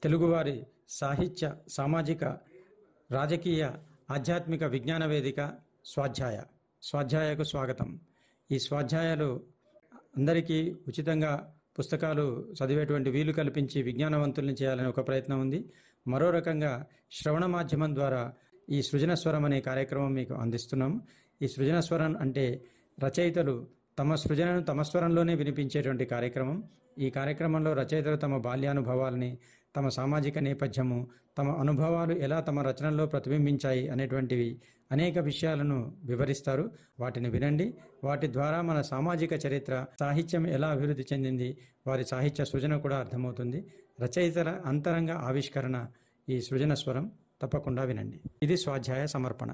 తెలుగువారి సాహిత్య సామాజిక రాజకీయ ఆధ్యాత్మిక విజ్ఞాన వేదిక స్వాధ్యాయ స్వాధ్యాయకు స్వాగతం ఈ స్వాధ్యాయాలు అందరికీ ఉచితంగా పుస్తకాలు చదివేటువంటి వీలు కల్పించి విజ్ఞానవంతుల్ని చేయాలని ఒక ప్రయత్నం ఉంది మరో రకంగా శ్రవణ మాధ్యమం ద్వారా ఈ సృజనస్వరం అనే కార్యక్రమం మీకు అందిస్తున్నాం ఈ సృజనస్వరం అంటే రచయితలు తమ సృజనను తమ స్వరంలోనే వినిపించేటువంటి కార్యక్రమం ఈ కార్యక్రమంలో రచయితలు తమ బాల్యానుభవాలని తమ సామాజిక నేపథ్యము తమ అనుభవాలు ఎలా తమ రచనల్లో ప్రతిబింబించాయి అనేటువంటివి అనేక విషయాలను వివరిస్తారు వాటిని వినండి వాటి ద్వారా మన సామాజిక చరిత్ర సాహిత్యం ఎలా అభివృద్ధి చెందింది వారి సాహిత్య సృజన కూడా అర్థమవుతుంది రచయితల అంతరంగ ఆవిష్కరణ ఈ సృజన స్వరం తప్పకుండా వినండి ఇది స్వాధ్యాయ సమర్పణ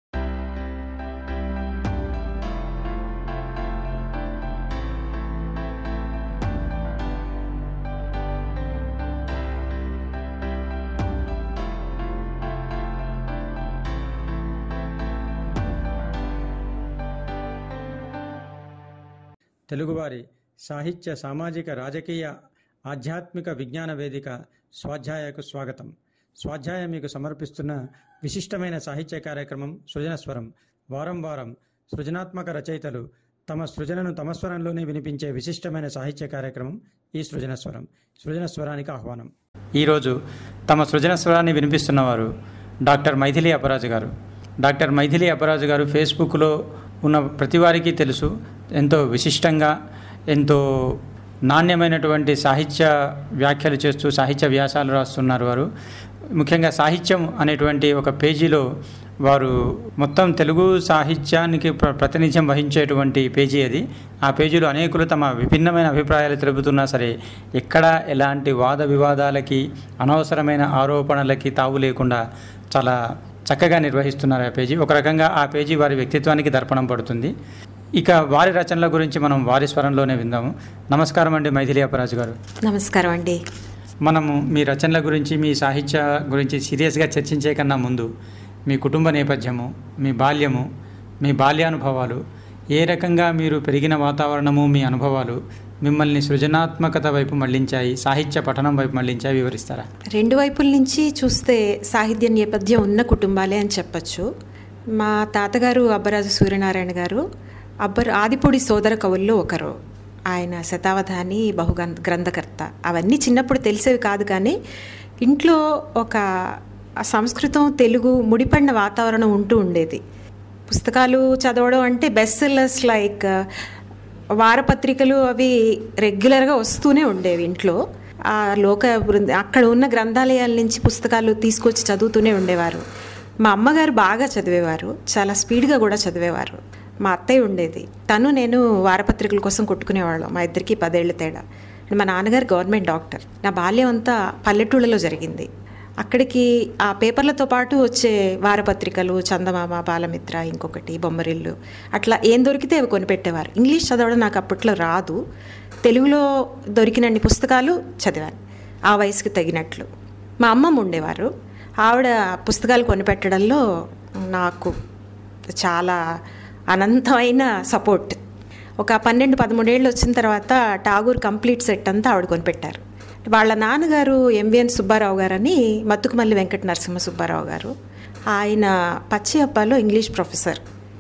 తెలుగువారి సాహిత్య సామాజిక రాజకీయ ఆధ్యాత్మిక విజ్ఞాన వేదిక స్వాధ్యాయకు స్వాగతం స్వాధ్యాయ మీకు సమర్పిస్తున్న విశిష్టమైన సాహిత్య కార్యక్రమం సృజనస్వరం వారం వారం సృజనాత్మక రచయితలు తమ సృజనను తమ స్వరంలోనే వినిపించే విశిష్టమైన సాహిత్య కార్యక్రమం ఈ సృజనస్వరం సృజనస్వరానికి ఆహ్వానం ఈరోజు తమ సృజనస్వరాన్ని వినిపిస్తున్నవారు డాక్టర్ మైథిలి అపరాజు గారు డాక్టర్ మైథిలి అపరాజు గారు ఫేస్బుక్లో ఉన్న ప్రతి వారికి తెలుసు ఎంతో విశిష్టంగా ఎంతో నాణ్యమైనటువంటి సాహిత్య వ్యాఖ్యలు చేస్తూ సాహిత్య వ్యాసాలు రాస్తున్నారు వారు ముఖ్యంగా సాహిత్యం అనేటువంటి ఒక పేజీలో వారు మొత్తం తెలుగు సాహిత్యానికి ప్ర ప్రాతినిధ్యం వహించేటువంటి పేజీ అది ఆ పేజీలో అనేకులు తమ విభిన్నమైన అభిప్రాయాలు తెలుపుతున్నా సరే ఎక్కడా ఎలాంటి వాద వివాదాలకి అనవసరమైన ఆరోపణలకి తావు లేకుండా చాలా చక్కగా నిర్వహిస్తున్నారు ఆ పేజీ ఒక రకంగా ఆ పేజీ వారి వ్యక్తిత్వానికి దర్పణం పడుతుంది ఇక వారి రచనల గురించి మనం వారి స్వరంలోనే విందాము నమస్కారం అండి మైథిలి అపరాజు గారు నమస్కారం అండి మనము మీ రచనల గురించి మీ సాహిత్య గురించి సీరియస్గా చర్చించే కన్నా ముందు మీ కుటుంబ నేపథ్యము మీ బాల్యము మీ బాల్యానుభవాలు ఏ రకంగా మీరు పెరిగిన వాతావరణము మీ అనుభవాలు మిమ్మల్ని సృజనాత్మకత వైపు మళ్లించాయి సాహిత్య పఠనం వైపు మళ్లించాయి వివరిస్తారా రెండు వైపుల నుంచి చూస్తే సాహిత్య నేపథ్యం ఉన్న కుటుంబాలే అని చెప్పచ్చు మా తాతగారు అబ్బరాజు సూర్యనారాయణ గారు అబ్బర్ ఆదిపూడి సోదర కవుల్లో ఒకరు ఆయన శతావధాని బహుగం గ్రంథకర్త అవన్నీ చిన్నప్పుడు తెలిసేవి కాదు కానీ ఇంట్లో ఒక సంస్కృతం తెలుగు ముడిపడిన వాతావరణం ఉంటూ ఉండేది పుస్తకాలు చదవడం అంటే బెస్ట్ సెల్లర్స్ లైక్ వారపత్రికలు అవి రెగ్యులర్గా వస్తూనే ఉండేవి ఇంట్లో ఆ లోక బృంద అక్కడ ఉన్న గ్రంథాలయాల నుంచి పుస్తకాలు తీసుకొచ్చి చదువుతూనే ఉండేవారు మా అమ్మగారు బాగా చదివేవారు చాలా స్పీడ్గా కూడా చదివేవారు మా అత్తయ్య ఉండేది తను నేను వారపత్రికల కోసం కొట్టుకునేవాళ్ళం మా ఇద్దరికి పదేళ్ల తేడా మా నాన్నగారు గవర్నమెంట్ డాక్టర్ నా బాల్యం అంతా పల్లెటూళ్ళలో జరిగింది అక్కడికి ఆ పేపర్లతో పాటు వచ్చే వారపత్రికలు చందమామ బాలమిత్ర ఇంకొకటి బొమ్మరిల్లు అట్లా ఏం దొరికితే అవి కొనిపెట్టేవారు ఇంగ్లీష్ చదవడం నాకు అప్పట్లో రాదు తెలుగులో దొరికినన్ని పుస్తకాలు చదివాను ఆ వయసుకి తగినట్లు మా అమ్మమ్మ ఉండేవారు ఆవిడ పుస్తకాలు కొనిపెట్టడంలో నాకు చాలా అనంతమైన సపోర్ట్ ఒక పన్నెండు పదమూడేళ్ళు వచ్చిన తర్వాత టాగూర్ కంప్లీట్ సెట్ అంతా ఆవిడ కొనిపెట్టారు వాళ్ళ నాన్నగారు ఎంవిఎన్ సుబ్బారావు గారని మత్తుకుమల్లి వెంకట నరసింహ సుబ్బారావు గారు ఆయన పచ్చియప్పలో ఇంగ్లీష్ ప్రొఫెసర్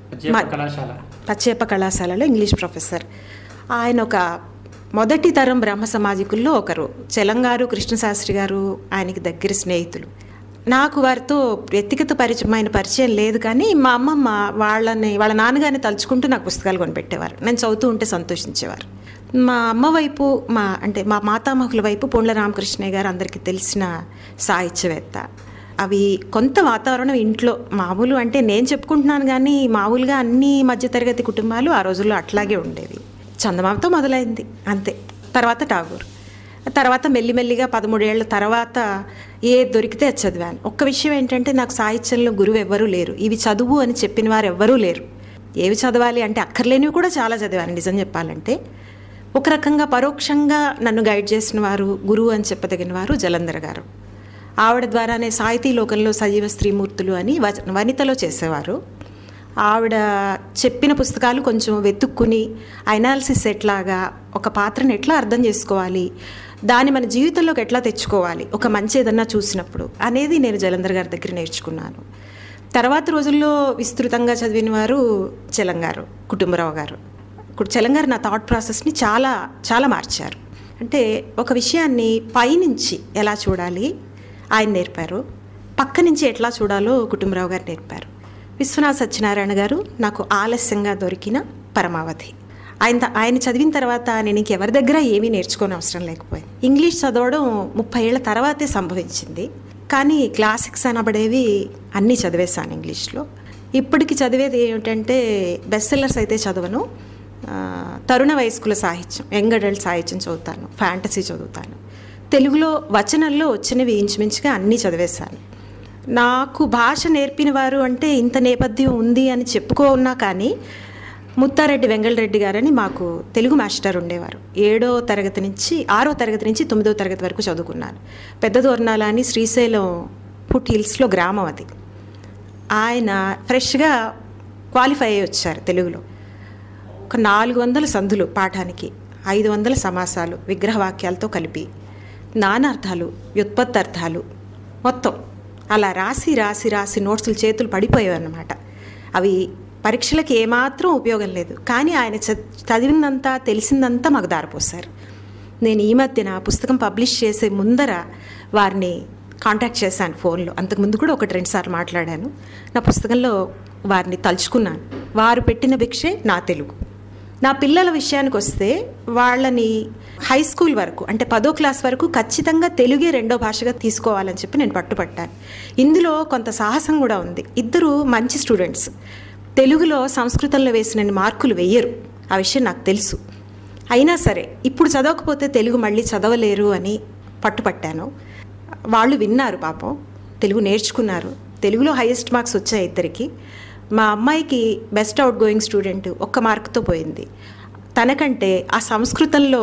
కళాశాల పచ్చేప కళాశాలలో ఇంగ్లీష్ ప్రొఫెసర్ ఆయన ఒక మొదటి తరం బ్రహ్మ సమాజికుల్లో ఒకరు చెలంగారు కృష్ణశాస్త్రి గారు ఆయనకి దగ్గర స్నేహితులు నాకు వారితో వ్యక్తిగత పరిచయమైన పరిచయం లేదు కానీ మా అమ్మమ్మ వాళ్ళని వాళ్ళ నాన్నగారిని తలుచుకుంటూ నాకు పుస్తకాలు కొనిపెట్టేవారు నేను చదువుతూ ఉంటే సంతోషించేవారు మా అమ్మ వైపు మా అంటే మా మాతామహుల వైపు పొండ్ల రామకృష్ణయ్య గారు అందరికీ తెలిసిన సాహిత్యవేత్త అవి కొంత వాతావరణం ఇంట్లో మామూలు అంటే నేను చెప్పుకుంటున్నాను కానీ మామూలుగా అన్ని మధ్యతరగతి కుటుంబాలు ఆ రోజుల్లో అట్లాగే ఉండేవి చందమామతో మొదలైంది అంతే తర్వాత టాగూర్ తర్వాత మెల్లిమెల్లిగా పదమూడేళ్ల తర్వాత ఏ దొరికితే అది చదివాను ఒక్క విషయం ఏంటంటే నాకు సాహిత్యంలో గురువు ఎవ్వరూ లేరు ఇవి చదువు అని చెప్పిన వారు ఎవ్వరూ లేరు ఏవి చదవాలి అంటే అక్కర్లేనివి కూడా చాలా చదివాను నిజం చెప్పాలంటే ఒక రకంగా పరోక్షంగా నన్ను గైడ్ చేసిన వారు గురువు అని చెప్పదగిన వారు జలంధర్ గారు ఆవిడ ద్వారానే సాహితీ లోకంలో సజీవ స్త్రీమూర్తులు అని వ- వనితలో చేసేవారు ఆవిడ చెప్పిన పుస్తకాలు కొంచెం వెతుక్కుని అనాలిసిస్ ఎట్లాగా ఒక పాత్రను ఎట్లా అర్థం చేసుకోవాలి దాన్ని మన జీవితంలోకి ఎట్లా తెచ్చుకోవాలి ఒక మంచి ఏదన్నా చూసినప్పుడు అనేది నేను జలంధర్ గారి దగ్గర నేర్చుకున్నాను తర్వాత రోజుల్లో విస్తృతంగా చదివిన వారు చెలంగారు కుటుంబరావు గారు ఇప్పుడు చెలంగారు నా థాట్ ప్రాసెస్ని చాలా చాలా మార్చారు అంటే ఒక విషయాన్ని పైనుంచి ఎలా చూడాలి ఆయన నేర్పారు పక్క నుంచి ఎట్లా చూడాలో కుటుంబరావు గారు నేర్పారు విశ్వనాథ్ సత్యనారాయణ గారు నాకు ఆలస్యంగా దొరికిన పరమావధి ఆయన ఆయన చదివిన తర్వాత నేను ఇంకెవరి దగ్గర ఏమీ నేర్చుకోని అవసరం లేకపోయింది ఇంగ్లీష్ చదవడం ముప్పై ఏళ్ల తర్వాతే సంభవించింది కానీ క్లాసిక్స్ అనబడేవి అన్నీ చదివేశాను ఇంగ్లీష్లో ఇప్పటికి చదివేది ఏమిటంటే బెస్ట్ సెల్లర్స్ అయితే చదవను ఆ, తరుణ వయస్కుల సాహిత్యం యంగ్ అడల్ట్ సాహిత్యం చదువుతాను ఫ్యాంటసీ చదువుతాను తెలుగులో వచనంలో వచ్చినవి ఇంచుమించుగా అన్నీ చదివేశాను నాకు భాష నేర్పిన వారు అంటే ఇంత నేపథ్యం ఉంది అని చెప్పుకోన్నా కానీ ముత్తారెడ్డి వెంగళరెడ్డి గారని మాకు తెలుగు మాస్టర్ ఉండేవారు ఏడో తరగతి నుంచి ఆరో తరగతి నుంచి తొమ్మిదో తరగతి వరకు చదువుకున్నాను పెద్ద దోర్నాల అని శ్రీశైలం ఫుట్ హిల్స్లో గ్రామం అది ఆయన ఫ్రెష్గా క్వాలిఫై అయ్యి వచ్చారు తెలుగులో ఒక నాలుగు వందల సందులు పాఠానికి ఐదు వందల సమాసాలు విగ్రహవాక్యాలతో కలిపి నానార్థాలు వ్యుత్పత్తర్థాలు మొత్తం అలా రాసి రాసి రాసి నోట్సులు చేతులు పడిపోయాయి అన్నమాట అవి పరీక్షలకు ఏమాత్రం ఉపయోగం లేదు కానీ ఆయన చ- చదివిందంతా తెలిసిందంతా మాకు దారిపోసారు నేను ఈ మధ్యన పుస్తకం పబ్లిష్ చేసే ముందర వారిని కాంటాక్ట్ చేశాను ఫోన్లో అంతకుముందు కూడా ఒకటి రెండు సార్లు మాట్లాడాను నా పుస్తకంలో వారిని తలుచుకున్నాను వారు పెట్టిన భిక్షే నా తెలుగు నా పిల్లల విషయానికి వస్తే వాళ్ళని హై స్కూల్ వరకు అంటే పదో క్లాస్ వరకు ఖచ్చితంగా తెలుగే రెండో భాషగా తీసుకోవాలని చెప్పి నేను పట్టుపట్టాను ఇందులో కొంత సాహసం కూడా ఉంది ఇద్దరు మంచి స్టూడెంట్స్ తెలుగులో సంస్కృతంలో వేసిన మార్కులు వెయ్యరు ఆ విషయం నాకు తెలుసు అయినా సరే ఇప్పుడు చదవకపోతే తెలుగు మళ్ళీ చదవలేరు అని పట్టుపట్టాను వాళ్ళు విన్నారు పాపం తెలుగు నేర్చుకున్నారు తెలుగులో హైయెస్ట్ మార్క్స్ వచ్చాయి ఇద్దరికి మా అమ్మాయికి బెస్ట్ అవుట్ గోయింగ్ స్టూడెంట్ ఒక్క మార్కుతో పోయింది తనకంటే ఆ సంస్కృతంలో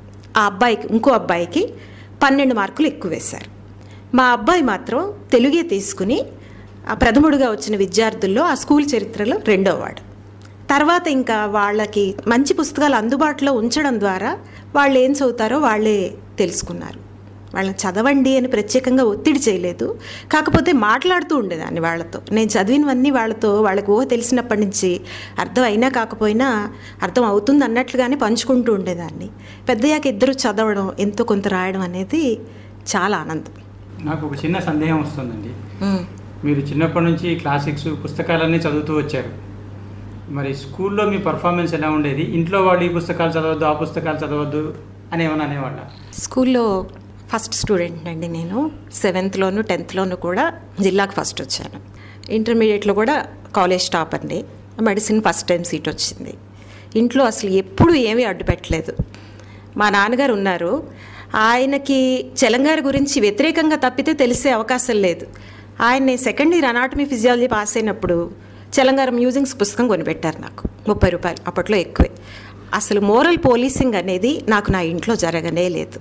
ఆ అబ్బాయికి ఇంకో అబ్బాయికి పన్నెండు మార్కులు ఎక్కువ వేశారు మా అబ్బాయి మాత్రం తెలుగే తీసుకుని ఆ ప్రథముడుగా వచ్చిన విద్యార్థుల్లో ఆ స్కూల్ చరిత్రలో రెండో వాడు తర్వాత ఇంకా వాళ్ళకి మంచి పుస్తకాలు అందుబాటులో ఉంచడం ద్వారా వాళ్ళు ఏం చదువుతారో వాళ్ళే తెలుసుకున్నారు వాళ్ళని చదవండి అని ప్రత్యేకంగా ఒత్తిడి చేయలేదు కాకపోతే మాట్లాడుతూ ఉండేదాన్ని వాళ్ళతో నేను చదివినవన్నీ వాళ్ళతో వాళ్ళకి ఊహ తెలిసినప్పటి నుంచి అర్థం అయినా కాకపోయినా అర్థం అవుతుంది అన్నట్లుగానే పంచుకుంటూ ఉండేదాన్ని పెద్దయ్యాక ఇద్దరు చదవడం ఎంతో కొంత రాయడం అనేది చాలా ఆనందం నాకు ఒక చిన్న సందేహం వస్తుందండి మీరు చిన్నప్పటి నుంచి క్లాసిక్స్ పుస్తకాలన్నీ చదువుతూ వచ్చారు మరి స్కూల్లో మీ పర్ఫార్మెన్స్ ఎలా ఉండేది ఇంట్లో వాళ్ళు ఈ పుస్తకాలు చదవద్దు ఆ పుస్తకాలు చదవద్దు అని ఏమైనా అనేవాళ్ళ స్కూల్లో ఫస్ట్ స్టూడెంట్ అండి నేను సెవెంత్లోను టెన్త్లోను కూడా జిల్లాకు ఫస్ట్ వచ్చాను ఇంటర్మీడియట్లో కూడా కాలేజ్ టాప్ అండి మెడిసిన్ ఫస్ట్ టైం సీట్ వచ్చింది ఇంట్లో అసలు ఎప్పుడూ ఏమీ అడ్డు పెట్టలేదు మా నాన్నగారు ఉన్నారు ఆయనకి చెలంగారి గురించి వ్యతిరేకంగా తప్పితే తెలిసే అవకాశం లేదు ఆయన second year anatomy physiology pass అయినప్పుడు చెలంగార మ్యూజింగ్స్ పుస్తకం కొనిపెట్టారు నాకు ముప్పై రూపాయలు అప్పట్లో ఎక్కువే అసలు మోరల్ పోలీసింగ్ అనేది నాకు నా ఇంట్లో జరగనే లేదు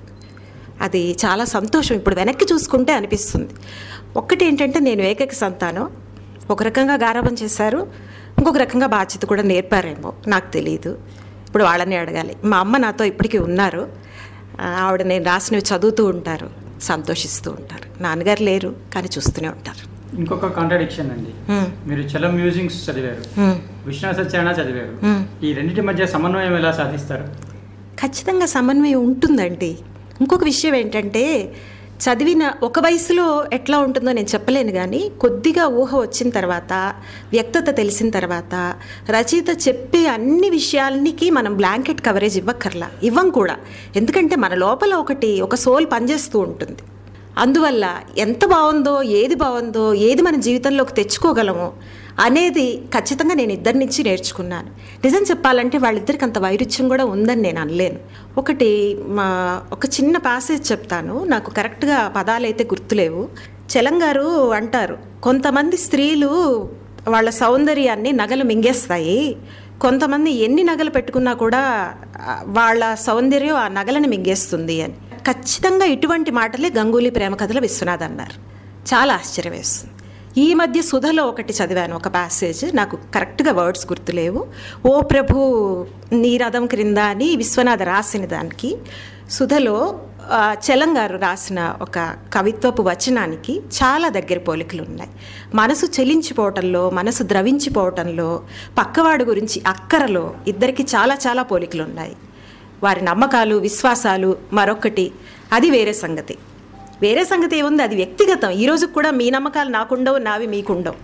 అది చాలా సంతోషం ఇప్పుడు వెనక్కి చూసుకుంటే అనిపిస్తుంది ఒక్కటి ఏంటంటే నేను ఏకైక సంతానం ఒక రకంగా గారాబం చేశారు ఇంకొక రకంగా బాధ్యత కూడా నేర్పారేమో నాకు తెలియదు ఇప్పుడు వాళ్ళని అడగాలి మా అమ్మ నాతో ఇప్పటికీ ఉన్నారు ఆ, ఆవిడ నేను రాసినవి చదువుతూ ఉంటారు సంతోషిస్తూ ఉంటారు నాన్నగారు లేరు కానీ చూస్తూనే ఉంటారు ఇంకొక కాంట్రడిక్షన్ అండి హ్మ్. మీరు చలం మ్యూజింగ్స్ చదివారు హ్మ్. విశ్వనాథ సత్యనారాయణ చదివారు హ్మ్. ఈ రెండింటి మధ్య సమన్వయం ఎలా సాధిస్తారు ఖచ్చితంగా సమన్వయం ఉంటుందండి ఇంకొక విషయం ఏంటంటే చదివిన ఒక వయసులో ఎట్లా ఉంటుందో నేను చెప్పలేను కానీ కొద్దిగా ఊహ వచ్చిన తర్వాత వ్యక్తత తెలిసిన తర్వాత రచయిత చెప్పే అన్ని విషయాలకి మనం బ్లాంకెట్ కవరేజ్ ఇవ్వక్కర్లా ఇవ్వం కూడా ఎందుకంటే మన లోపల ఒకటి ఒక సోల్ పనిచేస్తూ ఉంటుంది అందువల్ల ఎంత బాగుందో ఏది బాగుందో ఏది మన జీవితంలోకి తెచ్చుకోగలమో అనేది ఖచ్చితంగా నేను ఇద్దరి నుంచి నేర్చుకున్నాను నిజం చెప్పాలంటే వాళ్ళిద్దరికి అంత వైరుధ్యం కూడా ఉందని నేను అనలేను ఒకటి మా ఒక చిన్న ప్యాసేజ్ చెప్తాను నాకు కరెక్ట్గా పదాలు అయితే గుర్తులేవు చెలంగారు అంటారు కొంతమంది స్త్రీలు వాళ్ళ సౌందర్యాన్ని నగలు మింగేస్తాయి కొంతమంది ఎన్ని నగలు పెట్టుకున్నా కూడా ఆ, వాళ్ళ సౌందర్యం ఆ నగలను మింగేస్తుంది అని ఖచ్చితంగా ఇటువంటి మాటలే గంగూలీ ప్రేమ కథల విశ్వనాథ్ అన్నారు చాలా ఆశ్చర్యం వేస్తుంది ఈ మధ్య సుధలో ఒకటి చదివాను ఒక ప్యాసేజ్ నాకు కరెక్ట్గా వర్డ్స్ గుర్తులేవు ఓ ప్రభు నీ రథం క్రింద అని విశ్వనాథ రాసిన దానికి సుధలో ఆ, చలంగారు రాసిన ఒక కవిత్వపు వచనానికి చాలా దగ్గర పోలికలు ఉన్నాయి మనసు చెలించిపోవటంలో మనసు ద్రవించిపోవటంలో పక్కవాడు గురించి అక్కరలో ఇద్దరికి చాలా చాలా పోలికలు ఉన్నాయి వారి నమ్మకాలు విశ్వాసాలు మరొకటి అది వేరే సంగతి వేరే సంగతి ఏముంది అది వ్యక్తిగతం ఈరోజు కూడా మీ నమ్మకాలు నాకుండవు నావి మీకుండవు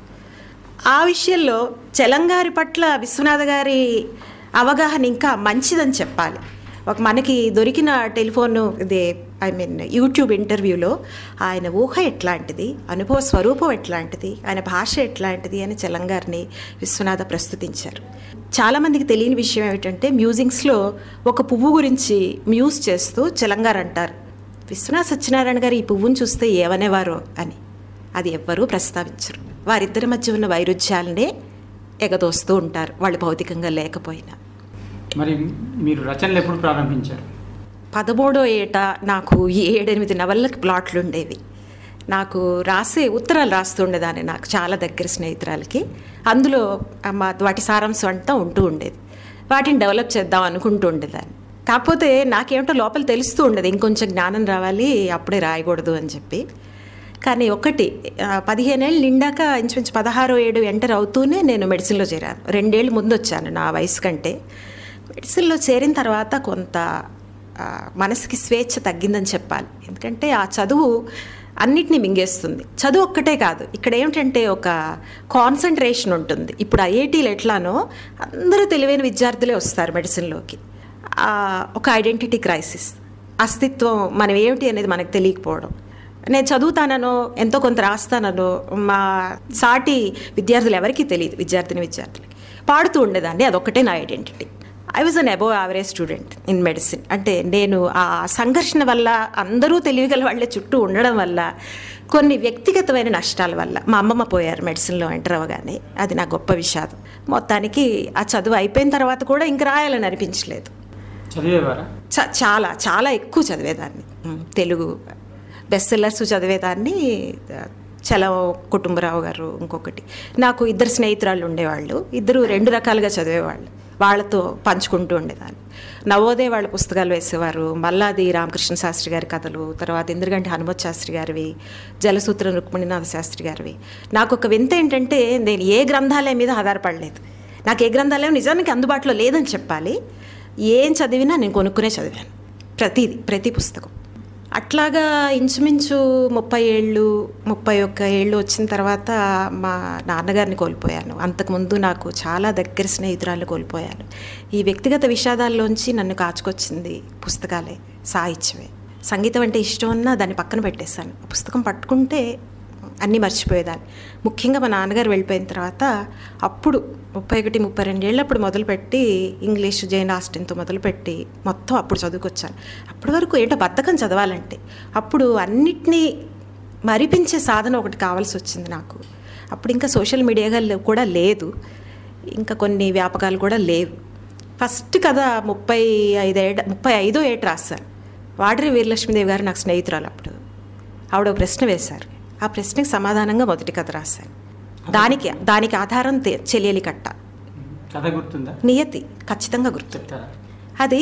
ఆ విషయంలో చలంగారి పట్ల విశ్వనాథ గారి అవగాహన ఇంకా మంచిదని చెప్పాలి ఒక మనకి దొరికిన టెలిఫోన్ ఇదే ఐ మీన్ యూట్యూబ్ ఇంటర్వ్యూలో ఆయన ఊహ ఎట్లాంటిది అనుభవ స్వరూపం ఎట్లాంటిది ఆయన భాష ఎట్లాంటిది అని చలంగారిని విశ్వనాథ ప్రస్తుతించారు చాలామందికి తెలియని విషయం ఏమిటంటే మ్యూజింగ్స్లో ఒక పువ్వు గురించి మ్యూజ్ చేస్తూ చలంగారు అంటారు విశ్వనాథ సత్యనారాయణ గారు ఈ పువ్వును చూస్తే ఏమనేవారో అని అది ఎవ్వరూ ప్రస్తావించరు వారిద్దరి మధ్య ఉన్న వైరుధ్యాలనే ఎగదోస్తూ ఉంటారు వాళ్ళు భౌతికంగా లేకపోయినా మరి మీరు రచనలు ఎప్పుడు ప్రారంభించారు పదమూడో ఏట నాకు ఏడెనిమిది నవళ్ళకి ప్లాట్లు ఉండేవి నాకు రాసే ఉత్తరాలు రాస్తుండేదాన్ని నాకు చాలా దగ్గర స్నేహితురాలకి అందులో మా వాటి సారాంశం అంతా ఉంటూ ఉండేది వాటిని డెవలప్ చేద్దాం అనుకుంటూ ఉండేదాన్ని కాకపోతే నాకేమిటో లోపల తెలుస్తూ ఉండేది ఇంకొంచెం జ్ఞానం రావాలి అప్పుడే రాయకూడదు అని చెప్పి కానీ ఒకటి ఆ, పదిహేనేళ్ళు నిండాక ఇంచుమించు పదహారో ఏడు ఎంటర్ అవుతూనే నేను మెడిసిన్లో చేరాను రెండేళ్ళు ముందు వచ్చాను నా వయసు కంటే మెడిసిన్లో చేరిన తర్వాత కొంత ఆ, మనసుకి స్వేచ్ఛ తగ్గిందని చెప్పాలి ఎందుకంటే ఆ చదువు అన్నిటినీ మింగేస్తుంది చదువు ఒక్కటే కాదు ఇక్కడ ఏమిటంటే ఒక కాన్సన్ట్రేషన్ ఉంటుంది ఇప్పుడు ఐఐటీలు ఎట్లానో అందరూ తెలివైన విద్యార్థులే వస్తారు మెడిసిన్లోకి ఆ, ఒక ఐడెంటిటీ క్రైసిస్ అస్తిత్వం మనం ఏమిటి అనేది మనకు తెలియకపోవడం నేను చదువుతానో ఎంతో కొంత రాస్తానో మా సాటి విద్యార్థులు ఎవరికీ తెలియదు విద్యార్థిని విద్యార్థులకి పాడుతూ ఉండేదాన్ని అదొక్కటే నా identity I was an above average student in medicine అంటే నేను ఆ సంఘర్షణ వల్ల అందరూ తెలివిగల వాళ్ళే చుట్టూ ఉండడం వల్ల కొన్ని వ్యక్తిగతమైన నష్టాల వల్ల మా అమ్మమ్మ పోయారు మెడిసిన్లో ఎంటర్ అవ్వగానే అది నా గొప్ప విషాదం మొత్తానికి ఆ చదువు అయిపోయిన తర్వాత కూడా ఇంక రాయాలని అనిపించలేదు చదివేవారా చ- చాలా చాలా ఎక్కువ చదివేదాన్ని ఉమ్, తెలుగు బెస్ట్ సెల్లర్స్ చదివేదాన్ని ఆ, చలం కుటుంబరావు గారు ఇంకొకటి నాకు ఇద్దరు స్నేహితురాళ్ళు ఉండేవాళ్ళు ఇద్దరు రెండు రకాలుగా చదివేవాళ్ళు వాళ్ళతో పంచుకుంటూ ఉండేదాన్ని నవోదయ వాళ్ళ పుస్తకాలు వేసేవారు మల్లాది రామకృష్ణ శాస్త్రి గారి కథలు తర్వాత ఇంద్రగంటి హనుమత్ శాస్త్రి గారివి జలసూత్రం రుక్మిణీనాథ శాస్త్రి గారివి నాకు ఒక వింత ఏంటంటే నేను ఏ గ్రంథాలయం మీద ఆధారపడలేదు నాకు ఏ గ్రంథాలయం నిజానికి అందుబాటులో లేదని చెప్పాలి ఏం చదివినా నేను కొనుక్కునే చదివాను ప్రతిది ప్రతి పుస్తకం అట్లాగా ఇంచుమించు ముప్పై ఏళ్ళు ముప్పై ఒక్క ఏళ్ళు వచ్చిన తర్వాత మా నాన్నగారిని కోల్పోయాను అంతకుముందు నాకు చాలా దగ్గర స్నేహితురాలు కోల్పోయాను ఈ వ్యక్తిగత విషాదాల్లోంచి నన్ను కాచుకొచ్చింది పుస్తకాలే సాహిత్యమే సంగీతం అంటే ఇష్టం ఉన్నా దాన్ని పక్కన పెట్టేశాను ఆ పుస్తకం పట్టుకుంటే అన్నీ మర్చిపోయేదాన్ని ముఖ్యంగా మా నాన్నగారు వెళ్ళిపోయిన తర్వాత అప్పుడు ముప్పై ఒకటి ముప్పై రెండేళ్ళప్పుడు మొదలుపెట్టి ఇంగ్లీష్ జైన్ ఆస్టిన్తో మొదలుపెట్టి మొత్తం అప్పుడు చదువుకొచ్చాను అప్పటి వరకు ఏంటో బద్ధకం చదవాలంటే అప్పుడు అన్నిటినీ మరిపించే సాధన ఒకటి కావాల్సి వచ్చింది నాకు అప్పుడు ఇంకా సోషల్ మీడియాగా లే- కూడా లేదు ఇంకా కొన్ని వ్యాపకాలు కూడా లేవు ఫస్ట్ కథ ముప్పై ఐదేళ్ళ ముప్పై ఐదో ఏట రాశాను వాడరి వీరలక్ష్మీదేవి గారు నాకు స్నేహితురాలు అప్పుడు ఆవిడ ఒక ప్రశ్న వేశారు ఆ ప్రశ్నకి సమాధానంగా మొదటి కథ రాశాను దానికి దానికి ఆధారం తె- చెల్లెలి కట్ట కథ గుర్తుందా నియతి ఖచ్చితంగా గుర్తు చెప్తారా అది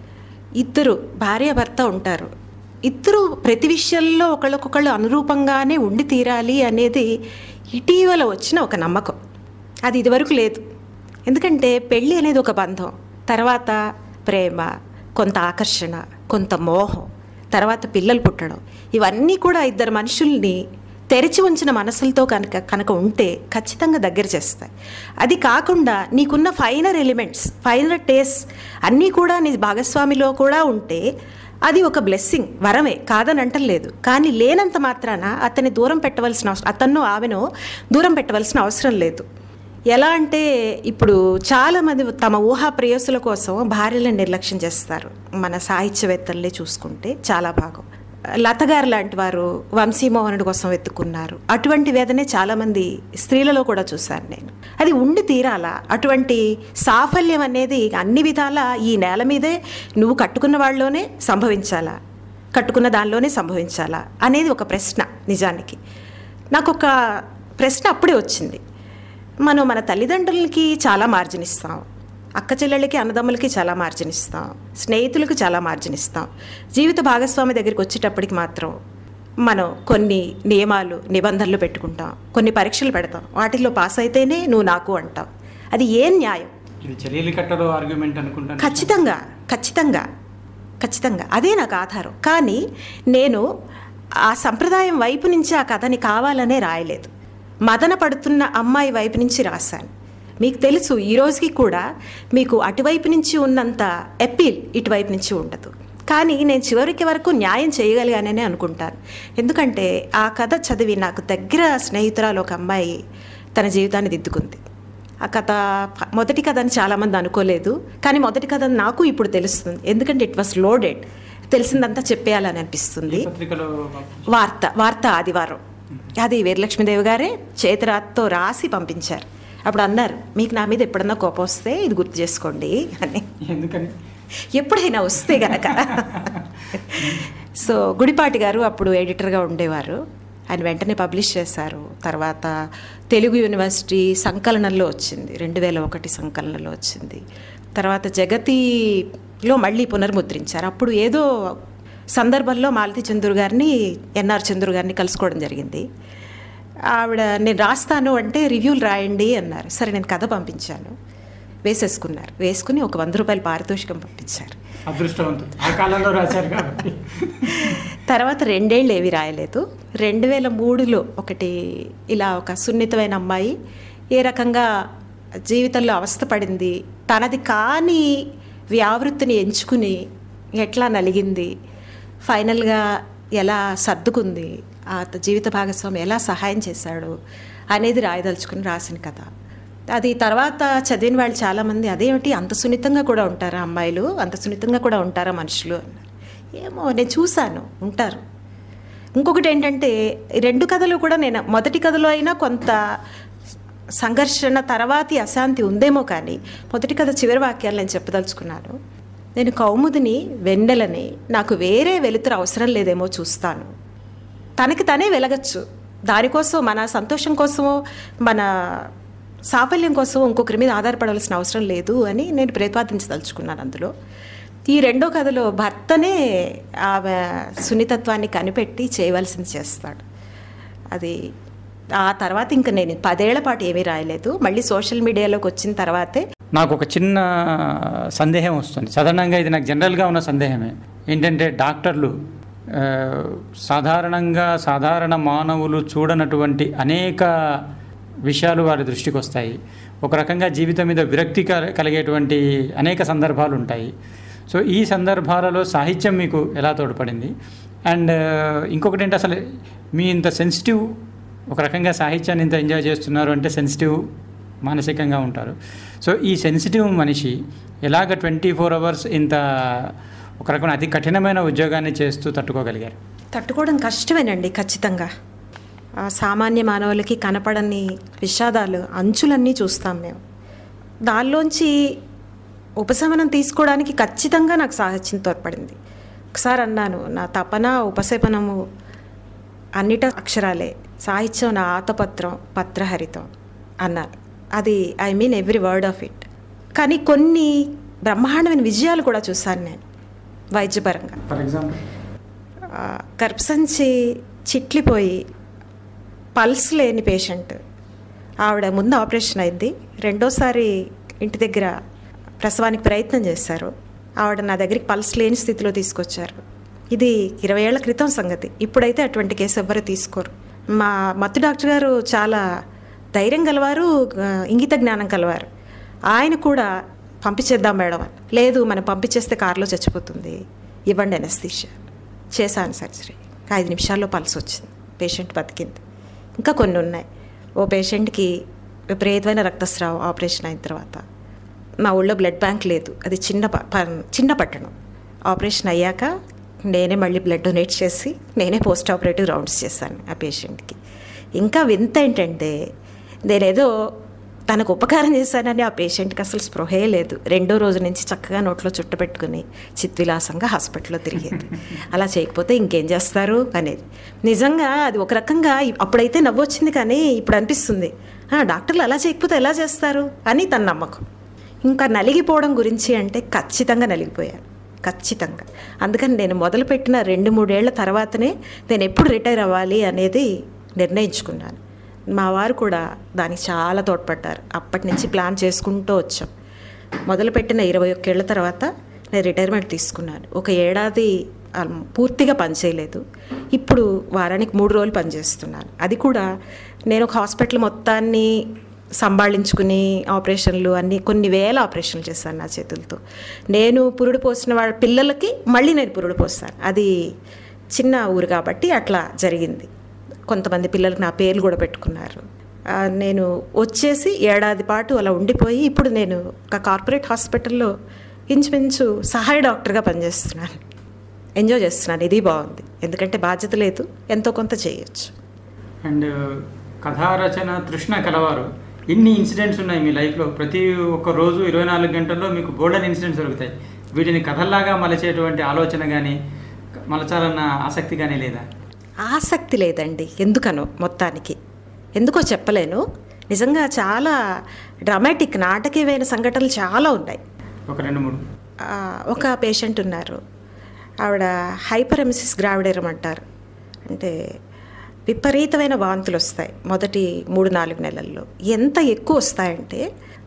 ఇద్దరు భార్యాభర్త ఉంటారు ఇద్దరు ప్రతి విషయంలో ఒకళ్ళకొకళ్ళు అనురూపంగానే ఉండి తీరాలి అనేది ఇటీవల వచ్చిన ఒక నమ్మకం అది ఇదివరకు లేదు ఎందుకంటే పెళ్ళి అనేది ఒక బంధం తర్వాత ప్రేమ కొంత ఆకర్షణ కొంత మోహం తర్వాత పిల్లలు పుట్టడం ఇవన్నీ కూడా ఇద్దరు మనుషుల్ని తెరిచి ఉంచిన మనసులతో కనుక కనుక ఉంటే ఖచ్చితంగా దగ్గర చేస్తాయి అది కాకుండా నీకున్న ఫైనర్ ఎలిమెంట్స్ ఫైనర్ టేస్ట్ అన్నీ కూడా నీ భాగస్వామిలో కూడా ఉంటే అది ఒక బ్లెస్సింగ్ వరమే కాదని అంటలేదు కానీ లేనంత మాత్రాన అతన్ని దూరం పెట్టవలసిన అవసరం అతన్నో ఆమెనో దూరం పెట్టవలసిన అవసరం లేదు ఎలా అంటే ఇప్పుడు చాలామంది తమ ఊహా ప్రేయసుల కోసం భార్యలను నిర్లక్ష్యం చేస్తారు మన సాహిత్యవేత్తల్ని చూసుకుంటే చాలా భాగం లత గారు లాంటి వారు వంశీమోహనుడి కోసం వెతుక్కున్నారు అటువంటి వేదనే చాలామంది స్త్రీలలో కూడా చూశాను నేను అది ఉండి తీరాలా అటువంటి సాఫల్యం అనేది అన్ని విధాలా ఈ నేల మీదే నువ్వు కట్టుకున్న వాళ్ళలోనే సంభవించాలా కట్టుకున్న దానిలోనే సంభవించాలా అనేది ఒక ప్రశ్న నిజానికి నాకు ఒక ప్రశ్న అప్పుడే వచ్చింది మనం మన తల్లిదండ్రులకి చాలా మార్జిన్ ఇస్తాం అక్క చెల్లెళ్ళకి అన్నదమ్ములకి చాలా మార్జిన్ ఇస్తాం స్నేహితులకు చాలా మార్జిన్ ఇస్తాం జీవిత భాగస్వామి దగ్గరికి వచ్చేటప్పటికి మాత్రం మనం కొన్ని నియమాలు నిబంధనలు పెట్టుకుంటాం కొన్ని పరీక్షలు పెడతాం వాటిల్లో పాస్ అయితేనే నువ్వు నాకు అంటాం అది ఏం న్యాయం ఇది చెల్లెలి కట్టలో ఆర్గ్యుమెంట్ అనుకుంటాను ఖచ్చితంగా ఖచ్చితంగా ఖచ్చితంగా అదే నాకు ఆధారం కానీ నేను ఆ సంప్రదాయం వైపు నుంచి ఆ కథని కావాలనే రాయలేదు మదన పడుతున్న అమ్మాయి వైపు నుంచి రాశాను మీకు తెలుసు ఈ రోజుకి కూడా మీకు అటువైపు నుంచి ఉన్నంత అప్పీల్ ఇటువైపు నుంచి ఉండదు కానీ నేను చివరికి వరకు న్యాయం చేయగలిగాననే అనుకుంటాను ఎందుకంటే ఆ కథ చదివి నాకు దగ్గర స్నేహితురాలు ఒక అమ్మాయి తన జీవితాన్ని దిద్దుకుంది ఆ కథ మొదటి కథ అని చాలామంది అనుకోలేదు కానీ మొదటి కథ అని నాకు ఇప్పుడు తెలుస్తుంది ఎందుకంటే ఇట్ వాస్ లోడెడ్ తెలిసిందంతా చెప్పేయాలని అనిపిస్తుంది పత్రికలో వార్త వార్త ఆదివారం అది వీరలక్ష్మీదేవి గారే చేతిరాత్తో రాసి పంపించారు అప్పుడు అన్నారు మీకు నా మీద ఎప్పుడన్నా కోపం వస్తే ఇది గుర్తు చేసుకోండి అని ఎందుకని ఎప్పుడైనా వస్తే గనక సో గుడిపాటి గారు అప్పుడు ఎడిటర్గా ఉండేవారు ఆయన వెంటనే పబ్లిష్ చేశారు తర్వాత తెలుగు యూనివర్సిటీ సంకలనంలో వచ్చింది రెండు వేల ఒకటి సంకలనంలో వచ్చింది తర్వాత జగతిలో మళ్ళీ పునర్ముద్రించారు అప్పుడు ఏదో సందర్భంలో మాలతి చంద్రు గారిని ఎన్ఆర్ చంద్రు గారిని కలుసుకోవడం జరిగింది ఆవిడ నేను రాస్తాను అంటే రివ్యూలు రాయండి అన్నారు సరే నేను కథ పంపించాను వేసేసుకున్నారు వేసుకుని ఒక వంద రూపాయల పారితోషికం పంపించారు అదృష్టవంతుడు ఆ కాలంలో రాశారు కాబట్టి తర్వాత రెండేళ్ళు ఏవి రాయలేదు రెండు వేల మూడులో ఒకటి ఇలా ఒక సున్నితమైన అమ్మాయి ఏ రకంగా జీవితంలో అవస్థపడింది తనది కాని వ్యావృత్తిని ఎంచుకుని ఎట్లా నలిగింది ఫైనల్గా ఎలా సర్దుకుంది ఆ త- జీవిత భాగస్వామి ఎలా సహాయం చేశాడు అనేది రాయదలుచుకుని రాసిన కథ అది తర్వాత చదివిన వాళ్ళు చాలామంది అదేమిటి అంత సున్నితంగా కూడా ఉంటారా అమ్మాయిలు అంత సున్నితంగా కూడా ఉంటారా మనుషులు అన్నారు ఏమో నేను చూశాను ఉంటారు ఇంకొకటి ఏంటంటే ఈ రెండు కథలు కూడా నేను మొదటి కథలో అయినా కొంత సంఘర్షణ తర్వాతి అశాంతి ఉందేమో కానీ మొదటి కథ చివరి వాక్యాలు నేను చెప్పదలుచుకున్నాను నేను కౌముదిని వెన్నెలని నాకు వేరే వెలుతురు అవసరం లేదేమో చూస్తాను తనకి తనే వెలగచ్చు దానికోసం మన సంతోషం కోసమో మన సాఫల్యం కోసం ఇంకొకరి మీద ఆధారపడవలసిన అవసరం లేదు అని నేను ప్రతిపాదించదలుచుకున్నాను అందులో ఈ రెండో కథలో భర్తనే ఆమె సున్నితత్వాన్ని కనిపెట్టి చేయవలసింది చేస్తాడు అది ఆ తర్వాత ఇంకా నేను పదేళ్ల పాటు ఏమీ రాయలేదు మళ్ళీ సోషల్ మీడియాలోకి వచ్చిన తర్వాతే నాకు ఒక చిన్న సందేహం వస్తుంది సాధారణంగా ఇది నాకు జనరల్గా ఉన్న సందేహమే ఏంటంటే డాక్టర్లు ఆ, సాధారణంగా సాధారణ మానవులు చూడనటువంటి అనేక విషయాలు వారి దృష్టికి వస్తాయి ఒక రకంగా జీవితం మీద విరక్తి కల- కలిగేటువంటి అనేక సందర్భాలు ఉంటాయి సో ఈ సందర్భాలలో సాహిత్యం మీకు ఎలా తోడ్పడింది అండ్ ఇంకొకటి ఏంటి అసలు మీ ఇంత సెన్సిటివ్ ఒక రకంగా సాహిత్యాన్ని ఇంత ఎంజాయ్ చేస్తున్నారు అంటే సెన్సిటివ్ మానసికంగా ఉంటారు సో ఈ సెన్సిటివ్ మనిషి ఎలాగ ట్వంటీ ఫోర్ అవర్స్ ఇంత ఒక రకమైన అతి కఠినమైన ఉద్యోగాన్ని చేస్తూ తట్టుకోగలిగారు తట్టుకోవడం కష్టమేనండి ఖచ్చితంగా ఆ సామాన్య మానవులకి కనపడని విషాదాలు అంచులన్నీ చూస్తాం మేము దానిలోంచి ఉపశమనం తీసుకోవడానికి ఖచ్చితంగా నాకు సాహిత్యం తోడ్పడింది ఒకసారి అన్నాను నా తపన ఉపశమనము అన్నిట అక్షరాలే సాహిత్యం నా ఆతపత్రం పత్రహరితం అన్నాను అది I mean every word of it కానీ కొన్ని బ్రహ్మాండమైన విజయాలు కూడా చూశాను నేను వైద్యపరంగా ఫర్ ఎగ్జాంపుల్ ఆ, గర్భసంచి చిట్లిపోయి పల్స్ లేని పేషెంట్ ఆవిడ ముందు ఆపరేషన్ అయింది రెండోసారి ఇంటి దగ్గర ప్రసవానికి ప్రయత్నం చేశారు ఆవిడ నా దగ్గరికి పల్స్ లేని స్థితిలో తీసుకొచ్చారు ఇది ఇరవై ఏళ్ల క్రితం సంగతి ఇప్పుడైతే అటువంటి కేసు ఎవ్వరు తీసుకోరు మా మత్తు డాక్టర్ గారు చాలా ధైర్యం గలవారు ఆ, ఇంగిత జ్ఞానం కలవారు ఆయన కూడా పంపించేద్దాం మేడం అని. లేదు మనం పంపించేస్తే కారులో చచ్చిపోతుంది ఇవ్వండి అనస్థీషియా చేశాను సర్జరీ ఐదు నిమిషాల్లో పల్స్ వచ్చింది పేషెంట్ బతికింది ఇంకా కొన్ని ఉన్నాయి ఓ పేషెంట్కి విపరీతమైన రక్తస్రావం ఆపరేషన్ అయిన తర్వాత మా ఊళ్ళో బ్లడ్ బ్యాంక్ లేదు అది చిన్న ప- ప- చిన్న పట్టణం ఆపరేషన్ అయ్యాక నేనే మళ్ళీ బ్లడ్ డొనేట్ చేసి నేనే పోస్ట్ ఆపరేటివ్ రౌండ్స్ చేశాను ఆ పేషెంట్కి ఇంకా వింత ఏంటంటే నేనేదో తనకు ఉపకారం చేశానని ఆ పేషెంట్కి అసలు స్పృహే లేదు రెండో రోజు నుంచి చక్కగా నోట్లో చుట్టపెట్టుకుని చిత్విలాసంగా హాస్పిటల్లో తిరిగేది అలా చేయకపోతే ఇంకేం చేస్తారు అనేది నిజంగా అది ఒక రకంగా ఇ- అప్పుడైతే నవ్వొచ్చింది కానీ ఇప్పుడు అనిపిస్తుంది "ఆ, డాక్టర్లు అలా చేయకపోతే ఎలా చేస్తారు అని తన నమ్మకం ఇంకా నలిగిపోవడం గురించి అంటే ఖచ్చితంగా నలిగిపోయాను ఖచ్చితంగా అందుకని నేను మొదలుపెట్టిన రెండు మూడేళ్ల తర్వాతనే నేను ఎప్పుడు రిటైర్ అవ్వాలి అనేది నిర్ణయించుకున్నాను మా వారు కూడా దానికి చాలా తోడ్పడ్డారు అప్పటి నుంచి ప్లాన్ చేసుకుంటూ వచ్చాం మొదలుపెట్టిన ఇరవై ఒక్కేళ్ల తర్వాత నేను రిటైర్మెంట్ తీసుకున్నాను ఒక ఏడాది ఆల్- పూర్తిగా పనిచేయలేదు ఇప్పుడు వారానికి మూడు రోజులు పనిచేస్తున్నాను అది కూడా నేను ఒక హాస్పిటల్ మొత్తాన్ని సంభాళించుకుని ఆపరేషన్లు అన్ని కొన్ని వేల ఆపరేషన్లు చేశాను నా చేతులతో నేను పురుడు పోసిన వాళ్ళ పిల్లలకి మళ్ళీ నేను పురుడు పోస్తాను అది చిన్న ఊరు కాబట్టి అట్లా జరిగింది కొంతమంది పిల్లలకు నా పేర్లు కూడా పెట్టుకున్నారు ఆ, నేను వచ్చేసి ఏడాది పాటు అలా ఉండిపోయి ఇప్పుడు నేను ఒక కార్పొరేట్ హాస్పిటల్లో ఇంచుమించు సహాయ డాక్టర్గా పనిచేస్తున్నాను ఎంజాయ్ చేస్తున్నాను ఇది బాగుంది ఎందుకంటే బాధ్యత లేదు ఎంతో కొంత చేయొచ్చు అండ్ కథారచన తృష్ణ కలవారు ఇన్ని ఇన్సిడెంట్స్ ఉన్నాయి మీ లైఫ్లో ప్రతి ఒక్క రోజు ఇరవై నాలుగు గంటల్లో మీకు గోల్డెన్ ఇన్సిడెంట్స్ దొరుకుతాయి వీటిని కథల్లాగా మలచేటువంటి ఆలోచన కానీ మలచాలన్న ఆసక్తి కానీ లేదా ఆసక్తి లేదండి ఎందుకనో మొత్తానికి ఎందుకో చెప్పలేను నిజంగా చాలా డ్రామాటిక్ నాటకీయమైన సంఘటనలు చాలా ఉన్నాయి ఒక రెండు మూడు ఆ, ఒక పేషెంట్ ఉన్నారు ఆవిడ హైపర్ ఎమిసిస్ గ్రావిడేరం అంటారు అంటే విపరీతమైన వాంతులు వస్తాయి మొదటి మూడు నాలుగు నెలల్లో ఎంత ఎక్కువ వస్తాయంటే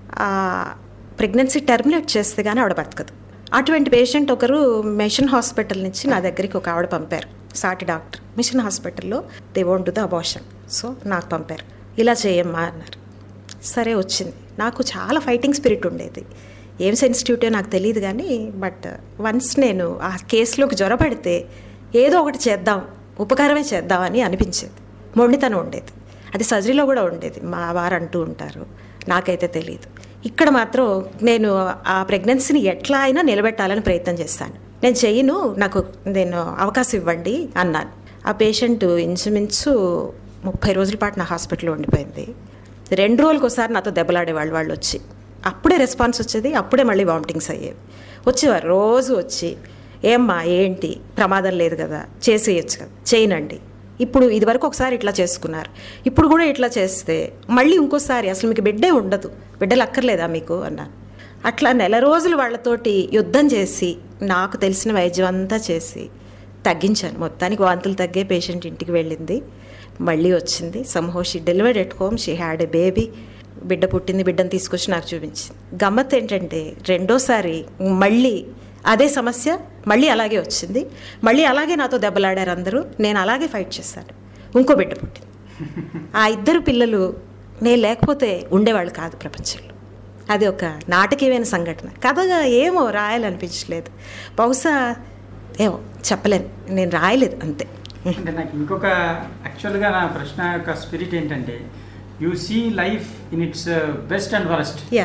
ప్రెగ్నెన్సీ టెర్మినేట్ చేస్తే కానీ ఆవిడ బతకదు అటువంటి పేషెంట్ ఒకరు మిషన్ హాస్పిటల్ నుంచి నా దగ్గరికి ఒక ఆవిడ పంపారు సాటి డాక్టర్ మిషన్ హాస్పిటల్లో they won't do the abortion so నాకు పంపారు ఇలా చేయమ్మా అన్నారు సరే వచ్చింది నాకు చాలా ఫైటింగ్ స్పిరిట్ ఉండేది ఏం సెన్సిటివిటీ నాకు తెలియదు కానీ బట్ వన్స్ నేను ఆ కేసులోకి జ్వరపడితే ఏదో ఒకటి చేద్దాం ఉపకారమే చేద్దామని అనిపించేది మొండితనం ఉండేది అది సర్జరీలో కూడా ఉండేది మా వారు అంటూ ఉంటారు నాకైతే తెలియదు ఇక్కడ మాత్రం నేను ఆ ప్రెగ్నెన్సీని ఎట్లా అయినా నిలబెట్టాలని ప్రయత్నం చేస్తాను నేను చెయ్యను నాకు నేను అవకాశం ఇవ్వండి అన్నాను ఆ పేషెంట్ ఇంచుమించు ముప్పై రోజుల పాటు నా హాస్పిటల్లో ఉండిపోయింది రెండు రోజులకు ఒకసారి నాతో దెబ్బలాడేవాళ్ళు వాళ్ళు వచ్చి అప్పుడే రెస్పాన్స్ వచ్చేది అప్పుడే మళ్ళీ వామిటింగ్స్ అయ్యేవి వచ్చేవారు రోజు వచ్చి ఏమ్మా ఏంటి ప్రమాదం లేదు కదా చేసేయచ్చు కదా చేయనండి ఇప్పుడు ఇదివరకు ఒకసారి ఇట్లా చేసుకున్నారు ఇప్పుడు కూడా ఇట్లా చేస్తే మళ్ళీ ఇంకోసారి అసలు మీకు బిడ్డే ఉండదు బిడ్డలు అక్కర్లేదా మీకు అన్నాను అట్లా నెల రోజులు వాళ్ళతోటి యుద్ధం చేసి నాకు తెలిసిన వైద్యం అంతా చేసి తగ్గించాను మొత్తానికి వాంతులు తగ్గే పేషెంట్ ఇంటికి వెళ్ళింది మళ్ళీ వచ్చింది somehow she delivered at home she had a baby బిడ్డ పుట్టింది బిడ్డను తీసుకొచ్చి నాకు చూపించింది గమ్మత్ ఏంటంటే రెండోసారి మళ్ళీ అదే సమస్య మళ్ళీ అలాగే వచ్చింది మళ్ళీ అలాగే నాతో దెబ్బలాడారు అందరూ నేను అలాగే ఫైట్ చేశాను ఇంకో బిడ్డ పుట్టింది ఆ ఇద్దరు పిల్లలు నేను లేకపోతే ఉండేవాళ్ళు కాదు ప్రపంచంలో అది ఒక నాటకీయమైన సంఘటన కథగా ఏమో రాయాలనిపించలేదు బహుశా ఏమో చెప్పలేను నేను రాయలేదు అంతే అంటే నాకు ఇంకొక యాక్చువల్గా నా ప్రశ్న యొక్క స్పిరిట్ ఏంటంటే you see life in its best and worst yeah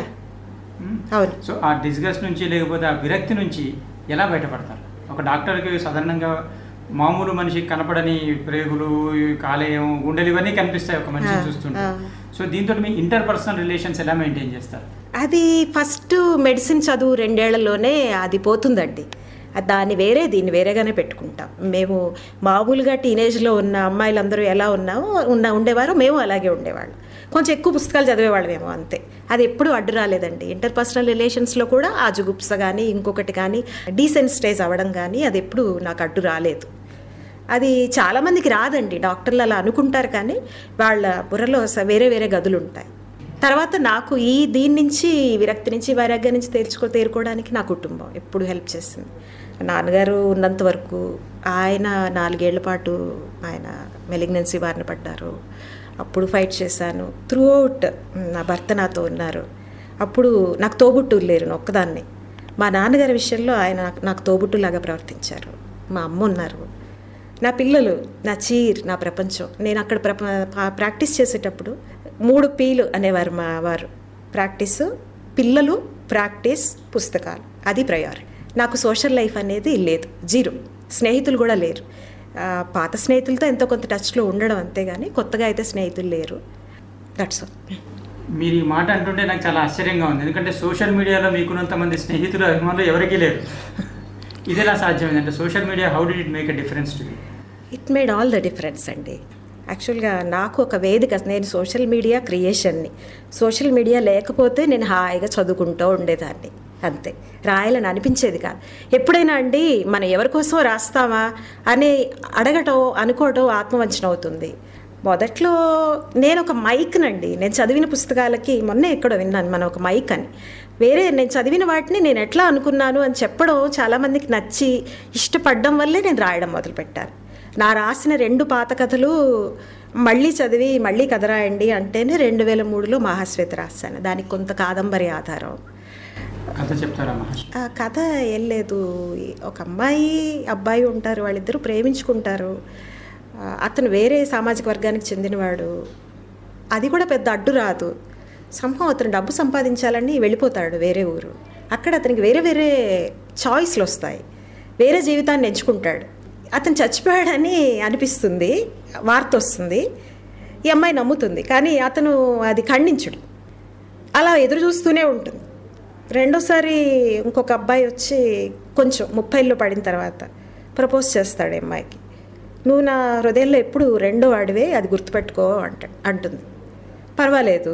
అవును సో ఆ డిస్గస్ట్ నుంచి లేకపోతే ఆ విరక్తి నుంచి ఎలా బయటపడతారు ఒక డాక్టర్కి సాధారణంగా మామూలు మనిషికి కనపడని ప్రేగులు ఈ కాలేయం గుండెలు ఇవన్నీ కనిపిస్తాయి ఒక మనిషిని ఆ, చూస్తుంటే ఆ. సో దీంతో మీ ఇంటర్ పర్సనల్ రిలేషన్స్ ఎలా మెయింటైన్ చేస్తారు అది ఫస్ట్ మెడిసిన్ చదువు రెండేళ్లలోనే అది పోతుందండి అది దాన్ని వేరే దీన్ని వేరేగానే పెట్టుకుంటాం మేము మామూలుగా టీనేజ్లో ఉన్న అమ్మాయిలందరూ ఎలా ఉన్నామో ఉన్న ఉండేవారో మేము అలాగే ఉండేవాళ్ళం కొంచెం ఎక్కువ పుస్తకాలు చదివేవాళ్ళమేమో అంతే అది ఎప్పుడూ అడ్డు రాలేదండి ఇంటర్ పర్సనల్ రిలేషన్స్లో కూడా ఆ జుగుప్స కానీ ఇంకొకటి కానీ డీసెన్సిటైజ్ అవ్వడం కానీ అది ఎప్పుడు నాకు అడ్డు రాలేదు అది చాలామందికి రాదండి డాక్టర్లు అలా అనుకుంటారు కానీ వాళ్ళ బుర్రలో స- వేరే వేరే గదులు ఉంటాయి తర్వాత నాకు ఈ దీని నుంచి ఈ విరక్తి నుంచి వైరాగ్యం నుంచి తేల్చుకో తేరుకోవడానికి నా కుటుంబం ఎప్పుడు హెల్ప్ చేసింది నాన్నగారు ఉన్నంత వరకు ఆయన నాలుగేళ్ల పాటు ఆయన మెలిగ్నెన్సీ బారిన పడ్డారు అప్పుడు ఫైట్ చేశాను త్రూ అవుట్ నా భర్త నాతో ఉన్నారు అప్పుడు నాకు తోబుట్టులు లేరు నేను ఒక్కదాన్ని మా నాన్నగారి విషయంలో ఆయన నాకు- నాకు తోబుట్టులాగా ప్రవర్తించారు మా అమ్మ ఉన్నారు నా పిల్లలు నా చీర్ నా ప్రపంచం నేను అక్కడ ప్రప పా- ప్రాక్టీస్ చేసేటప్పుడు మూడు పీలు అనేవారు మా వారు ప్రాక్టీసు పిల్లలు ప్రాక్టీస్ పుస్తకాలు అది ప్రయారిటీ నాకు సోషల్ లైఫ్ అనేది లేదు జీరో స్నేహితులు కూడా లేరు ఆ, పాత స్నేహితులతో ఎంతో కొంత టచ్లో ఉండడం అంతేగాని కొత్తగా అయితే స్నేహితులు లేరు దట్స్ ఆల్ మీరు ఈ మాట అంటుంటే నాకు చాలా ఆశ్చర్యంగా ఉంది ఎందుకంటే సోషల్ మీడియాలో మీకున్నంత మంది స్నేహితులు అభిమానులు ఎవరికీ లేరు ఇది ఎలా సాధ్యమైంది అంటే social media how did it make a difference to it made all the difference అండి యాక్చువల్గా నాకు ఒక వేదిక నేను సోషల్ మీడియా క్రియేషన్ని సోషల్ మీడియా లేకపోతే నేను హాయిగా చదువుకుంటూ ఉండేదాన్ని అంతే రాయాలని అనిపించేది కాదు ఎప్పుడైనా అండి మనం ఎవరి కోసం రాస్తామా అని అడగటం అనుకోవటం ఆత్మవంచన అవుతుంది మొదట్లో నేను ఒక మైక్నండి నేను చదివిన పుస్తకాలకి మొన్నే ఎక్కడో విన్నాను మనం ఒక మైక్ అని వేరే నేను చదివిన వాటిని నేను ఎట్లా అనుకున్నాను అని చెప్పడం చాలామందికి నచ్చి ఇష్టపడడం వల్లే నేను రాయడం మొదలుపెట్టాను నా రాసిన రెండు పాత కథలు మళ్ళీ చదివి మళ్ళీ కథ రాయండి అంటేనే రెండు వేల మూడులో మహాశ్వేత రాశాను దానికి కొంత కాదంబరి ఆధారం కథ చెప్తారా మహర్షి ఆ కథ ఏం లేదు ఒక అమ్మాయి అబ్బాయి ఉంటారు వాళ్ళిద్దరూ ప్రేమించుకుంటారు ఆ, అతను వేరే సామాజిక వర్గానికి చెందినవాడు అది కూడా పెద్ద అడ్డు రాదు సంభవం అతను డబ్బు సంపాదించాలని వెళ్ళిపోతాడు వేరే ఊరు అక్కడ అతనికి వేరే వేరే చాయిస్లు వస్తాయి వేరే జీవితాన్ని ఎంచుకుంటాడు అతను చచ్చిపోయాడని అనిపిస్తుంది వార్త వస్తుంది ఈ అమ్మాయి నమ్ముతుంది కానీ అతను అది ఖండించడు అలా ఎదురు చూస్తూనే ఉంటుంది రెండోసారి ఇంకొక అబ్బాయి వచ్చి కొంచెం ముప్పైలో పడిన తర్వాత ప్రపోజ్ చేస్తాడు ఈ అమ్మాయికి నువ్వు నా హృదయంలో ఎప్పుడు రెండో వాడివే అది గుర్తుపెట్టుకో అంట అంటుంది పర్వాలేదు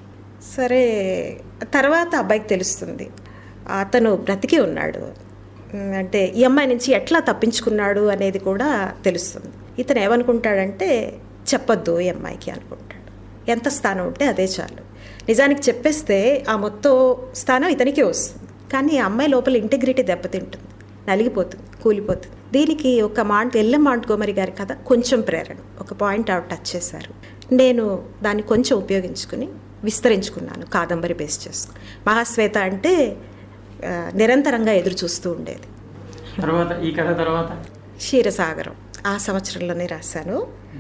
సరే తర్వాత అబ్బాయికి తెలుస్తుంది అతను బ్రతికి ఉన్నాడు ఉమ్, అంటే ఈ అమ్మాయి నుంచి ఎట్లా తప్పించుకున్నాడు అనేది కూడా తెలుస్తుంది ఇతను ఏమనుకుంటాడంటే చెప్పొద్దు ఈ అమ్మాయికి అనుకుంటాడు ఎంత స్థానం ఉంటే అదే చాలు నిజానికి చెప్పేస్తే ఆ మొత్తం స్థానం ఇతనికే వస్తుంది కానీ ఆ అమ్మాయి లోపల ఇంటిగ్రిటీ దెబ్బతింటుంది నలిగిపోతుంది కూలిపోతుంది దీనికి ఒక మాంట్ ఎల్లం మాంట్గోమరి గారి కథ కొంచెం ప్రేరణ ఒక పాయింట్ అవుట్ టచ్ చేశారు నేను దాన్ని కొంచెం ఉపయోగించుకుని విస్తరించుకున్నాను కాదంబరి బేస్ చేసుకుని మహాశ్వేత అంటే ఆ, నిరంతరంగా ఎదురు చూస్తూ ఉండేది తర్వాత ఈ కథ తర్వాత క్షీరసాగరం ఆ సంవత్సరంలోనే రాశాను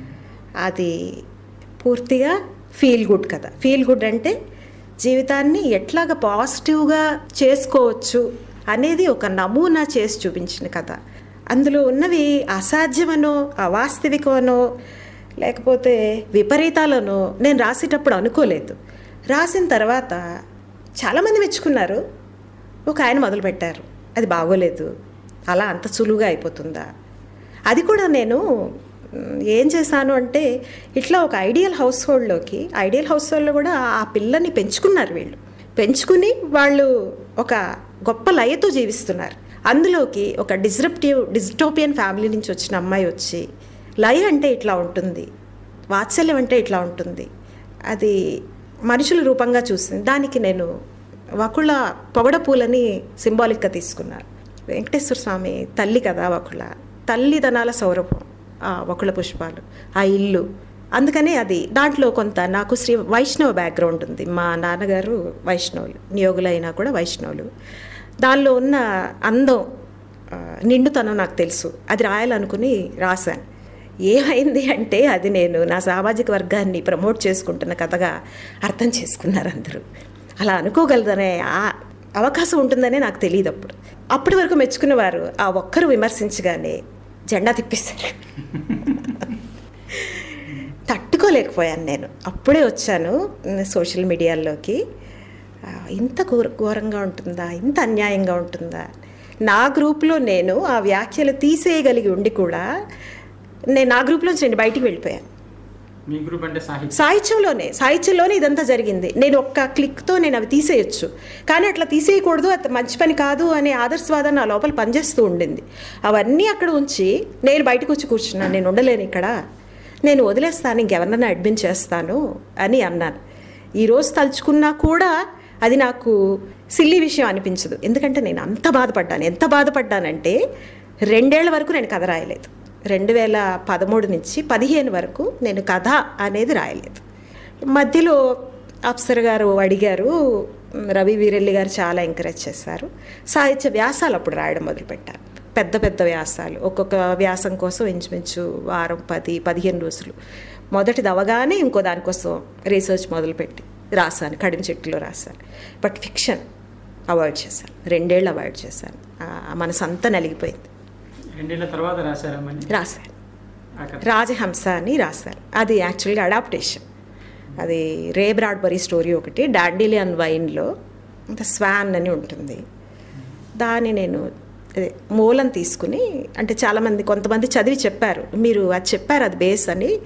అది పూర్తిగా ఫీల్ గుడ్ కథ ఫీల్ గుడ్ అంటే జీవితాన్ని ఎట్లాగ పాజిటివ్గా చేసుకోవచ్చు అనేది ఒక నమూనా చేసి చూపించిన కథ అందులో ఉన్నవి అసాధ్యమనో అవాస్తవికమనో లేకపోతే విపరీతాలనో నేను రాసేటప్పుడు అనుకోలేదు రాసిన తర్వాత చాలామంది మెచ్చుకున్నారు ఒక ఆయన మొదలుపెట్టారు అది బాగోలేదు అలా అంత సులువుగా అయిపోతుందా అది కూడా నేను మ్, ఏం చేశాను అంటే ఇట్లా ఒక ఐడియల్ హౌస్ హోల్డ్లోకి ఐడియల్ హౌస్ హోల్డ్లో కూడా ఆ పిల్లని పెంచుకున్నారు వీళ్ళు పెంచుకుని వాళ్ళు ఒక గొప్ప లయతో జీవిస్తున్నారు అందులోకి ఒక డిస్రప్టివ్ డిస్టోపియన్ ఫ్యామిలీ నుంచి వచ్చిన అమ్మాయి వచ్చి లయ అంటే ఇట్లా ఉంటుంది వాత్సల్యం అంటే ఇట్లా ఉంటుంది అది మనుషుల రూపంగా చూసింది దానికి నేను వకుళ పొగడ పూలని సింబాలిక్గా తీసుకున్నాను వెంకటేశ్వర స్వామి తల్లి కదా వకుళ తల్లిదనాల సౌరభం ఆ వకుళ పుష్పాలు ఆ ఇల్లు అందుకనే అది దాంట్లో కొంత నాకు శ్రీ వైష్ణవ బ్యాక్గ్రౌండ్ ఉంది మా నాన్నగారు వైష్ణవులు నియోగులైనా కూడా వైష్ణవులు దానిలో ఉన్న అందం ఆ, నిండుతనం నాకు తెలుసు అది రాయాలనుకుని రాశాను ఏమైంది అంటే అది నేను నా సామాజిక వర్గాన్ని ప్రమోట్ చేసుకుంటున్న కథగా అర్థం చేసుకున్నారు అందరూ అలా అనుకోగలదనే ఆ అవకాశం ఉంటుందనే నాకు తెలియదు అప్పుడు అప్పటి వరకు మెచ్చుకునేవారు ఆ ఒక్కరు విమర్శించగానే జెండా తిప్పేశారు తట్టుకోలేకపోయాను నేను అప్పుడే వచ్చాను సోషల్ మీడియాలోకి ఆ, ఇంత ఘోర ఘోరంగా ఉంటుందా ఇంత అన్యాయంగా ఉంటుందా నా గ్రూప్లో నేను ఆ వ్యాఖ్యలు తీసేయగలిగి ఉండి కూడా నేను నా గ్రూప్లోంచి నేను బయటికి వెళ్ళిపోయాను మీ గ్రూప్ అంటే సాహిత్యం సాహిత్యంలోనే సాహిత్యంలోనే ఇదంతా జరిగింది నేను ఒక్క క్లిక్తో నేను అవి తీసేయొచ్చు కానీ అట్లా తీసేయకూడదు అది మంచి పని కాదు అనే ఆదర్శవాదం నా లోపల పనిచేస్తూ ఉండింది అవన్నీ అక్కడ ఉంచి నేను బయటకు వచ్చి కూర్చున్నాను నేను ఉండలేను ఇక్కడ నేను వదిలేస్తాను ఇంకెవరినైనా అడ్మిన్ చేస్తాను అని అన్నాను ఈరోజు తలుచుకున్నా కూడా అది నాకు సిల్లీ విషయం అనిపించదు ఎందుకంటే నేను అంత బాధపడ్డాను ఎంత బాధపడ్డానంటే రెండేళ్ల వరకు నేను కథ రాయలేదు రెండు వేల పదమూడు నుంచి పదిహేను వరకు నేను కథ అనేది రాయలేదు మధ్యలో అప్సర్ గారు అడిగారు రవి వీరెల్లి గారు చాలా ఎంకరేజ్ చేశారు సాహిత్య వ్యాసాలు అప్పుడు రాయడం మొదలుపెట్టాను పెద్ద పెద్ద వ్యాసాలు ఒక్కొక్క వ్యాసం కోసం ఇంచుమించు వారం పది పదిహేను రోజులు మొదటిది అవగానే ఇంకో దానికోసం రీసెర్చ్ మొదలుపెట్టి రాశాను కడిమి చెట్టులో రాశాను బట్ ఫిక్షన్ అవాయిడ్ చేశాను రెండేళ్ళు అవాయిడ్ చేశాను ఆ మనసు అంతా నలిగిపోయింది రెండేళ్ల తర్వాత రాశారా మళ్ళీ రాశాను ఆ కథ రాజహంస అని రాశారు అది యాక్చువల్గా అడాప్టేషన్ అది రే బ్రాడ్బరీ స్టోరీ ఒకటి డాండిలియన్ వైన్లో ద స్వాన్ అని ఉంటుంది దాన్ని నేను అదే మూలం తీసుకుని అంటే చాలామంది కొంతమంది చదివి చెప్పారు మీరు అది చెప్పారు అది బేస్ అని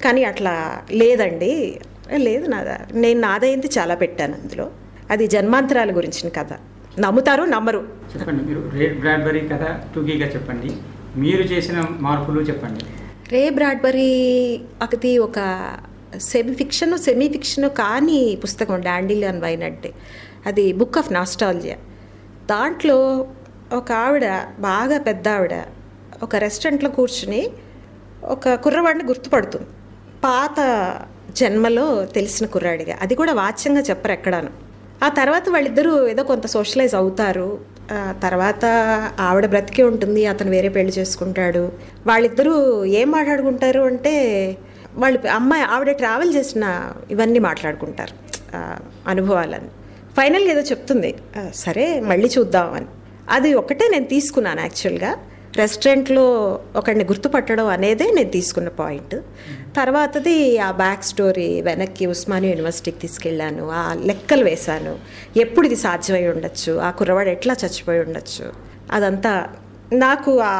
కానీ అట్లా లేదండి లేదు నాదా నేను నాదైంది చాలా పెట్టాను అందులో అది జన్మాంతరాల గురించిన కథ నమ్ముతారు నమ్మరు చెప్పండి మీరు రేడ్ బ్రాడ్బరీ కథ టూకీగా చెప్పండి మీరు చేసిన మార్పులు చెప్పండి రే బ్రాడ్బరీ అది ఒక సెమీ ఫిక్షన్ సెమీ ఫిక్షన్ కాని పుస్తకం డాండిలియన్ వైన్ అంటే అది బుక్ ఆఫ్ నాస్టాలజియా దాంట్లో ఒక ఆవిడ బాగా పెద్ద ఆవిడ ఒక రెస్టారెంట్లో కూర్చుని ఒక కుర్రవాడిని గుర్తుపడుతుంది పాత జన్మలో తెలిసిన కుర్రాడిగా అది కూడా వాచ్యంగా చెప్పరు ఎక్కడాను ఆ తర్వాత వాళ్ళిద్దరూ ఏదో కొంత సోషలైజ్ అవుతారు ఆ తర్వాత ఆవిడ బ్రతికే ఉంటుంది అతను వేరే పెళ్లి చేసుకుంటాడు వాళ్ళిద్దరూ ఏం మాట్లాడుకుంటారు అంటే వాళ్ళు అమ్మాయి ఆవిడ ట్రావెల్ చేసిన ఇవన్నీ మాట్లాడుకుంటారు ఆ, అనుభవాలని ఫైనల్గా ఏదో చెప్తుంది ఆ, సరే మళ్ళీ చూద్దాం అని అది ఒకటే నేను తీసుకున్నాను యాక్చువల్గా రెస్టారెంట్లో ఒకడిని గుర్తుపట్టడం అనేదే నేను తీసుకున్న పాయింట్ తర్వాతది ఆ బ్యాక్ స్టోరీ వెనక్కి ఉస్మానియా యూనివర్సిటీకి తీసుకెళ్ళాను ఆ లెక్కలు వేశాను ఎప్పుడు ఇది సాధ్యమై ఉండొచ్చు ఆ కుర్రవాడు ఎట్లా చచ్చిపోయి ఉండొచ్చు అదంతా నాకు ఆ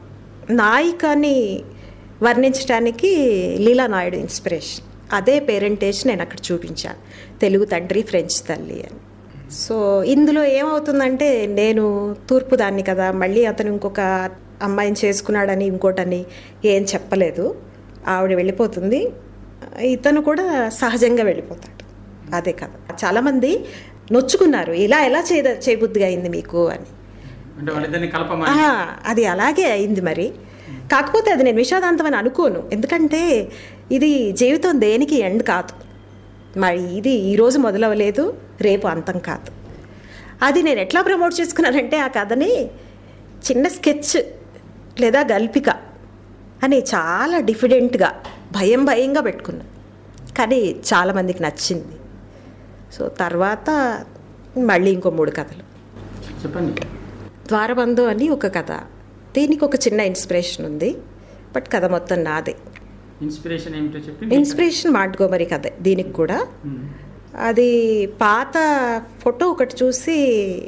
నాయికని వర్ణించడానికి లీలా నాయుడు ఇన్స్పిరేషన్ అదే పేరెంటేజ్ నేను అక్కడ చూపించాను తెలుగు తండ్రి ఫ్రెంచ్ తల్లి అని సో ఇందులో ఏమవుతుందంటే నేను తూర్పు దాన్ని కదా మళ్ళీ అతను ఇంకొక అమ్మాయిని చేసుకున్నాడని ఇంకోటని ఏం చెప్పలేదు ఆవిడ వెళ్ళిపోతుంది ఇతను కూడా సహజంగా వెళ్ళిపోతాడు అదే కదా చాలామంది నొచ్చుకున్నారు ఇలా ఎలా చేయ చేయబుద్ధిగా అయింది మీకు అని అంటే వాళ్ళిద్దరిని కలపమని ఆ, అది అలాగే అయింది మరి కాకపోతే అది నేను విషాదాంతం అని అనుకోను ఎందుకంటే ఇది జీవితం దేనికి ఎండ్ కాదు మరి ఇది ఈరోజు మొదలవ్వలేదు రేపు అంతం కాదు అది నేను ఎట్లా ప్రమోట్ చేసుకున్నానంటే ఆ కథని చిన్న స్కెచ్ లేదా గల్పిక అని చాలా డిఫిడెంట్గా భయం భయంగా పెట్టుకున్నా కానీ చాలామందికి నచ్చింది సో తర్వాత మళ్ళీ ఇంకో మూడు కథలు చెప్పండి ద్వారబంధం అని ఒక కథ దీనికి ఒక చిన్న ఇన్స్పిరేషన్ ఉంది బట్ కథ మొత్తం నాదే ఇన్స్పిరేషన్ ఏమిటో చెప్పి ఇన్స్పిరేషన్ మాట్గోమరి కథ దీనికి కూడా మ్మ్. అది పాత ఫోటో ఒకటి చూసి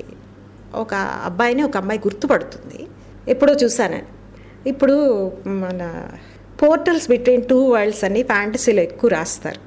ఒక అబ్బాయిని ఒక అమ్మాయి గుర్తుపడుతుంది ఎప్పుడో చూసాను ఇప్పుడు మన పోర్టల్స్ బిట్వీన్ టూ వరల్డ్స్ అని ఫ్యాంటసీలో ఎక్కువ రాస్తారు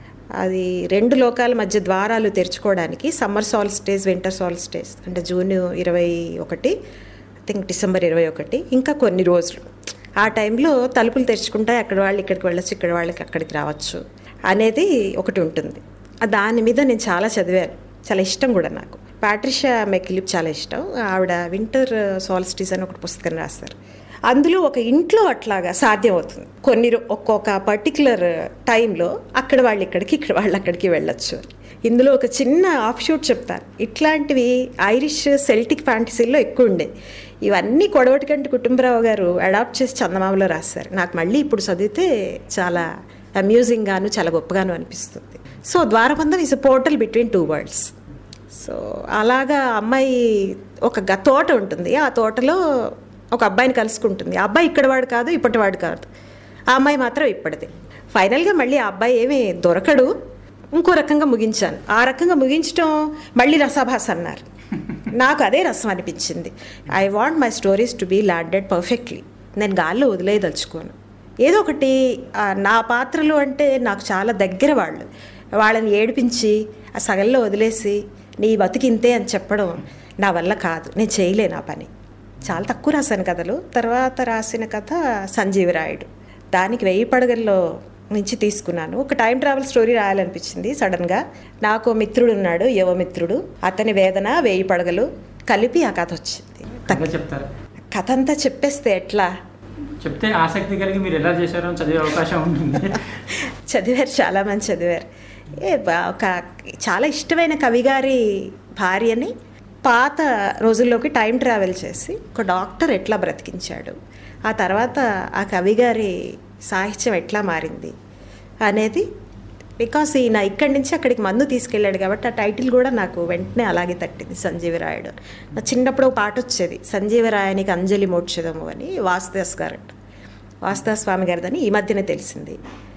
అది రెండు లోకాల మధ్య ద్వారాలు తెరుచుకోవడానికి summer solstice winter solstice అంటే జూన్ ఇరవై ఒకటి ఐ థింక్ డిసెంబర్ ఇరవై ఒకటి ఇంకా కొన్ని రోజులు ఆ టైంలో తలుపులు తెరుచుకుంటాయి అక్కడ వాళ్ళు ఇక్కడికి వెళ్ళొచ్చు ఇక్కడ వాళ్ళకి అక్కడికి రావచ్చు అనేది ఒకటి ఉంటుంది ఆ దాని మీద నేను చాలా చదివాను చాలా ఇష్టం కూడా నాకు పాట్రిషా మెకిలిప్ చాలా ఇష్టం ఆవిడ వింటర్ సాల్స్టీస్ అని ఒకటి పుస్తకం రాస్తారు అందులో ఒక ఇంట్లో అట్లాగా సాధ్యం అవుతుంది కొన్ని రో- ఒక్కొక్క పర్టికులర్ టైంలో అక్కడ వాళ్ళు ఇక్కడికి ఇక్కడ వాళ్ళు అక్కడికి వెళ్ళొచ్చు అని. ఇందులో ఒక చిన్న ఆఫ్ షూట్ చెప్తాను ఇట్లాంటివి ఐరిష్ సెల్టిక్ ఫ్యాంటసీల్లో ఎక్కువ ఉండేది ఇవన్నీ కొడవటికంటి కుటుంబరావు గారు అడాప్ట్ చేసి చందమామలో రాశారు నాకు మళ్ళీ ఇప్పుడు చదివితే చాలా అమ్యూజింగ్గాను చాలా గొప్పగాను అనిపిస్తుంది సో ద్వారబంధం is portal between two worlds so అలాగా అమ్మాయి ఒక గ- తోట ఉంటుంది ఆ తోటలో ఒక అబ్బాయిని కలుసుకుంటుంది ఆ అబ్బాయి ఇక్కడ వాడు కాదు ఇప్పటి వాడు కాదు ఆ అమ్మాయి మాత్రం ఇప్పటిది ఫైనల్గా మళ్ళీ ఆ అబ్బాయి ఏమీ దొరకడు ఇంకో రకంగా ముగించాను ఆ రకంగా ముగించడం మళ్ళీ రసాభాస అన్నారు నాకు అదే రసం అనిపించింది I want my stories to be landed perfectly నేను గాల్లో వదిలేదలుచుకోను ఏదో ఒకటి ఆ, నా పాత్రలు అంటే నాకు చాలా దగ్గర వాళ్ళు వాళ్ళని ఏడిపించి ఆ సగల్లో వదిలేసి నీ బతికింతే అని చెప్పడం నా వల్ల కాదు నేను చేయలేను ఆ పని చాలా తక్కువ రాశాను కథలు తర్వాత రాసిన కథ సంజీవరాయుడు దానికి వెయ్యి పడగల్లో నుంచి తీసుకున్నాను ఒక టైం ట్రావెల్ స్టోరీ రాయాలనిపించింది సడన్గా నాకు ఓ మిత్రుడు ఉన్నాడు యువ మిత్రుడు అతని వేదన వేయి పడగలు కలిపి ఆ కథ వచ్చింది కథ చెప్తారా కథ అంతా చెప్పేస్తే ఎట్లా చెప్తే ఆసక్తి కలిగి మీరు ఎలా చేశారో అని చదివే అవకాశం ఉంటుంది చదివారు చాలామంది చదివారు ఏ బా- ఒక చాలా ఇష్టమైన కవిగారి భార్యని పాత రోజుల్లోకి టైం ట్రావెల్ చేసి ఒక డాక్టర్ ఎట్లా బ్రతికించాడు ఆ తర్వాత ఆ కవిగారి సాహిత్యం ఎట్లా మారింది అనేది బికాస్ ఈయన ఇక్కడి నుంచి అక్కడికి మందు తీసుకెళ్ళాడు కాబట్టి ఆ టైటిల్ కూడా నాకు వెంటనే అలాగే తట్టింది సంజీవరాయుడు నా చిన్నప్పుడు ఒక పాట వచ్చేది సంజీవరాయనికి అంజలి మోక్షదము అని వాసుదాస్ గారట వాసుదాస్ స్వామి గారిదని ఈ మధ్యనే తెలిసింది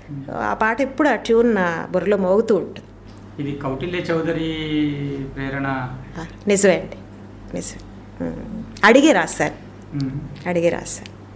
ఆ పాట ఎప్పుడు ఆ ట్యూన్ నా బుర్రలో మోగుతూ ఉంటుంది ఇది కౌటిల్య చౌదరి ప్రేరణ ఆ, నిజమే అండి నిజమే ఉమ్. అడిగే రాశారు మ్మ్. అడిగే రాశారు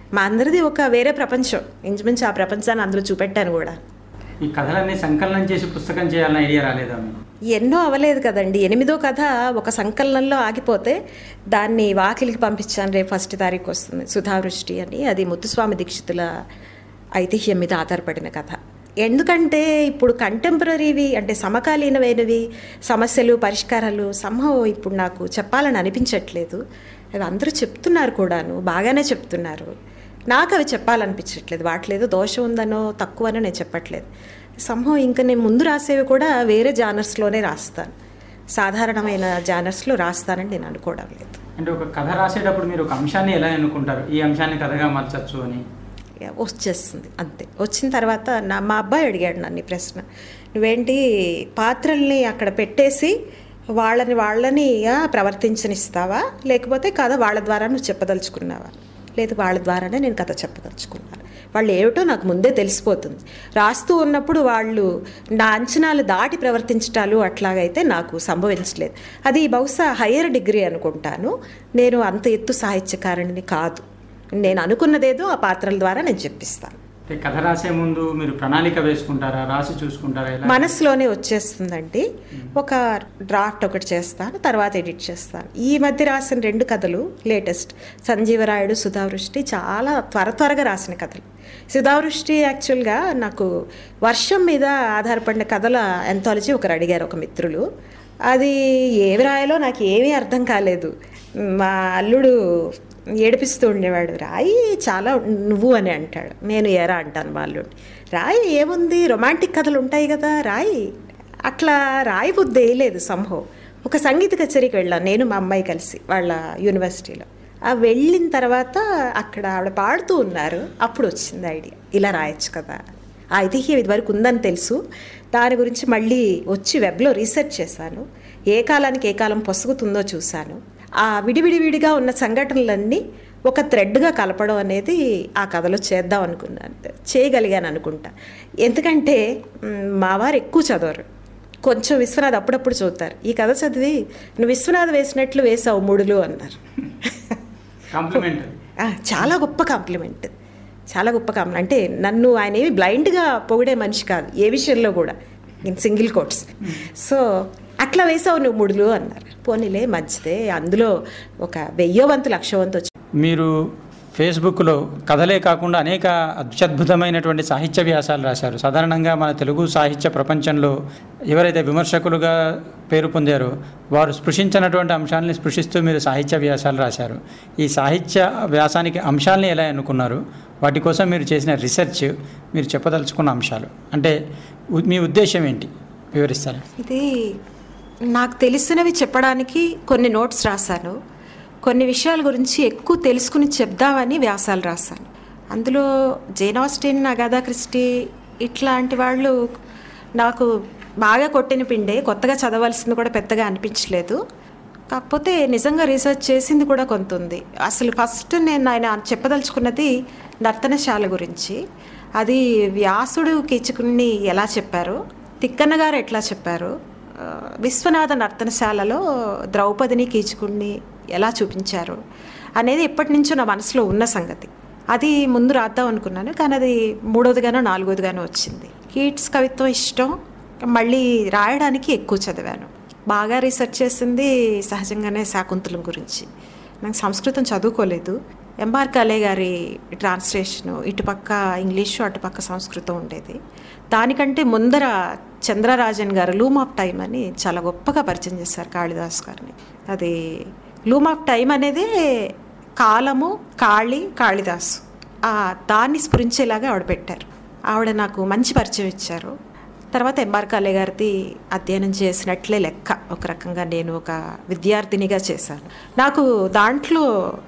మా అందరిది ఒక వేరే ప్రపంచం ఇంచుమించు ఆ ప్రపంచాన్ని అందులో చూపెట్టాను కూడా ఈ కథలన్నీ సంకలనం చేసి పుస్తకం చేయాలన్న ఐడియా రాలేదా మీకు ఎన్నో అవ్వలేదు కదండి ఎనిమిదో కథ ఒక సంకలనంలో ఆగిపోతే దాన్ని వాకిలికి పంపించాను రేపు ఫస్ట్ తారీఖు వస్తుంది సుధావృష్టి అని అది ముత్తుస్వామి దీక్షితుల ఐతిహ్యం మీద ఆధారపడిన కథ ఎందుకంటే ఇప్పుడు కంటెంపరీవి అంటే సమకాలీనమైనవి సమస్యలు పరిష్కారాలు సంభవం ఇప్పుడు నాకు చెప్పాలని అనిపించట్లేదు అవి అందరూ చెప్తున్నారు కూడాను బాగానే చెప్తున్నారు నాకు అవి చెప్పాలనిపించట్లేదు వాటిలేదో దోషం ఉందనో తక్కువనో నేను చెప్పట్లేదు సంభవం ఇంకా నేను ముందు రాసేవి కూడా వేరే జానర్స్లోనే రాస్తాను సాధారణమైన జానర్స్లో రాస్తానని నేను అనుకోవడం లేదు అంటే ఒక కథ రాసేటప్పుడు మీరు ఒక అంశాన్ని ఎలా ఎన్నుకుంటారు ఈ అంశాన్ని కథగా మార్చచ్చు అని ఇక వచ్చేస్తుంది అంతే వచ్చిన తర్వాత నా మా అబ్బాయి అడిగాడు నన్ను ఈ ప్రశ్న నువ్వేంటి పాత్రల్ని అక్కడ పెట్టేసి వాళ్ళని వాళ్ళని ఇక ప్రవర్తించనిస్తావా లేకపోతే కథ వాళ్ళ ద్వారా నువ్వు చెప్పదలుచుకున్నావా లేదు వాళ్ళ ద్వారానే నేను కథ చెప్పదలుచుకున్నాను వాళ్ళు ఏమిటో నాకు ముందే తెలిసిపోతుంది రాస్తూ ఉన్నప్పుడు వాళ్ళు నా అంచనాలు దాటి ప్రవర్తించటాలు అట్లాగైతే నాకు సంభవించలేదు అది బహుశా హయ్యర్ డిగ్రీ అనుకుంటాను నేను అంత ఎత్తు సాహిత్యకారుడిని కాదు నేను అనుకున్నదేదో ఆ పాత్రల ద్వారా నేను చెప్పిస్తాను అంటే కథ రాసే ముందు మీరు ప్రణాళిక వేసుకుంటారా రాసి చూసుకుంటారా ఎలా మనసులోనే వచ్చేస్తుందండి ఒక డ్రాఫ్ట్ ఒకటి చేస్తాను తర్వాత ఎడిట్ చేస్తాను ఈ మధ్య రాసిన రెండు కథలు లేటెస్ట్ సంజీవరాయుడు సుధావృష్టి చాలా త్వర త్వరగా రాసిన కథలు సుధావృష్టి యాక్చువల్గా నాకు వర్షం మీద ఆధారపడిన కథల ఎంతాలజీ ఒకరు అడిగారు ఒక మిత్రులు అది ఏమి రాయాలో నాకు ఏమీ అర్థం కాలేదు మా అల్లుడు ఏడిపిస్తూ ఉండేవాడు రాయి చాలా నువ్వు అని అంటాడు నేను ఎరా అంటాను మా అల్లుడిని రాయి ఏముంది రొమాంటిక్ కథలు ఉంటాయి కదా రాయి అట్లా రాయి బుద్ధి వేయలేదు సంభవం ఒక సంగీత కచేరీకి వెళ్ళాను నేను మా అమ్మాయి కలిసి వాళ్ళ యూనివర్సిటీలో ఆ వెళ్ళిన తర్వాత అక్కడ ఆవిడ పాడుతూ ఉన్నారు అప్పుడు వచ్చింది ఐడియా ఇలా రాయొచ్చు కదా ఆ ఐతిహ్యం ఇదివరకు ఉందని తెలుసు దాని గురించి మళ్ళీ వచ్చి వెబ్లో రీసెర్చ్ చేశాను ఏ కాలానికి ఏ కాలం పొసుగుతుందో చూశాను ఆ విడివిడి విడిగా ఉన్న సంఘటనలన్నీ ఒక థ్రెడ్గా కలపడం అనేది ఆ కథలో చేద్దాం అనుకున్నాను చేయగలిగాను అనుకుంటా ఎందుకంటే మ్, మా వారు ఎక్కువ చదవరు కొంచెం విశ్వనాథ్ అప్పుడప్పుడు చదువుతారు ఈ కథ చదివి నువ్వు విశ్వనాథ్ వేసినట్లు వేసావు మూడులు అన్నారు కాంప్లిమెంట్ ఆ, చాలా గొప్ప కాంప్లిమెంట్ చాలా గొప్ప కాంప్లిమెంట్ అంటే నన్ను ఆయన ఏమి బ్లైండ్గా పొగిడే మనిషి కాదు ఏ విషయంలో కూడా ఇన్ సింగిల్ కోట్స్ సో అట్లా వేసావు నువ్వు ముడులు అన్నారు పోనీలే మంచిదే అందులో ఒక వెయ్యో వంతు లక్ష వంతు వచ్చి మీరు ఫేస్బుక్లో కథలే కాకుండా అనేక అత్యద్భుతమైనటువంటి సాహిత్య వ్యాసాలు రాశారు సాధారణంగా మన తెలుగు సాహిత్య ప్రపంచంలో ఎవరైతే విమర్శకులుగా పేరు పొందారో వారు స్పృశించినటువంటి అంశాలని స్పృశిస్తూ మీరు సాహిత్య వ్యాసాలు రాశారు ఈ సాహిత్య వ్యాసానికి అంశాలని ఎలా ఎన్నుకున్నారు వాటి కోసం మీరు చేసిన రీసెర్చ్ మీరు చెప్పదలుచుకున్న అంశాలు అంటే ఉ- మీ ఉద్దేశం ఏంటి వివరిస్తారా ఇది నాకు తెలిసినవి చెప్పడానికి కొన్ని నోట్స్ రాశాను కొన్ని విషయాల గురించి ఎక్కువ తెలుసుకుని చెప్దామని వ్యాసాలు రాశాను అందులో జేన్ ఆస్టిన్ అగాధా క్రిస్టీ ఇట్లాంటి వాళ్ళు నాకు బాగా కొట్టిన పిండే కొత్తగా చదవాల్సింది కూడా పెద్దగా అనిపించలేదు కాకపోతే నిజంగా రీసెర్చ్ చేసింది కూడా కొంత ఉంది అసలు ఫస్ట్ నేను ఆయన చెప్పదలుచుకున్నది నర్తనశాల గురించి అది వ్యాసుడు కీచుకుని ఎలా చెప్పారు తిక్కన్న గారు ఎట్లా చెప్పారు ఆ, విశ్వనాథ నర్తనశాలలో ద్రౌపదిని కీచుకుని ఎలా చూపించారు అనేది ఎప్పటి నుంచో నా మనసులో ఉన్న సంగతి అది ముందు రాద్దాం అనుకున్నాను కానీ అది మూడోదిగానో నాలుగోదిగానో వచ్చింది కీట్స్ కవిత్వం ఇష్టం మళ్ళీ రాయడానికి ఎక్కువ చదివాను బాగా రీసెర్చ్ చేసింది సహజంగానే శాకుంతలం గురించి నాకు సంస్కృతం చదువుకోలేదు ఎంఆర్ కాలే గారి ట్రాన్స్లేషను ఇటుపక్క ఇంగ్లీషు అటుపక్క సంస్కృతం ఉండేది దానికంటే ముందర చంద్రరాజన్ గారు లూమ్ ఆఫ్ టైం అని చాలా గొప్పగా పరిచయం చేశారు కాళిదాస్ గారిని అది లూమ్ ఆఫ్ టైం అనేది కాలము కాళి కాళిదాసు ఆ దాన్ని స్ఫురించేలాగా ఆవిడ పెట్టారు ఆవిడ నాకు మంచి పరిచయం ఇచ్చారు తర్వాత ఎంఆర్ కాలే గారిది అధ్యయనం చేసినట్లే లెక్క ఒక రకంగా నేను ఒక విద్యార్థినిగా చేశాను నాకు దాంట్లో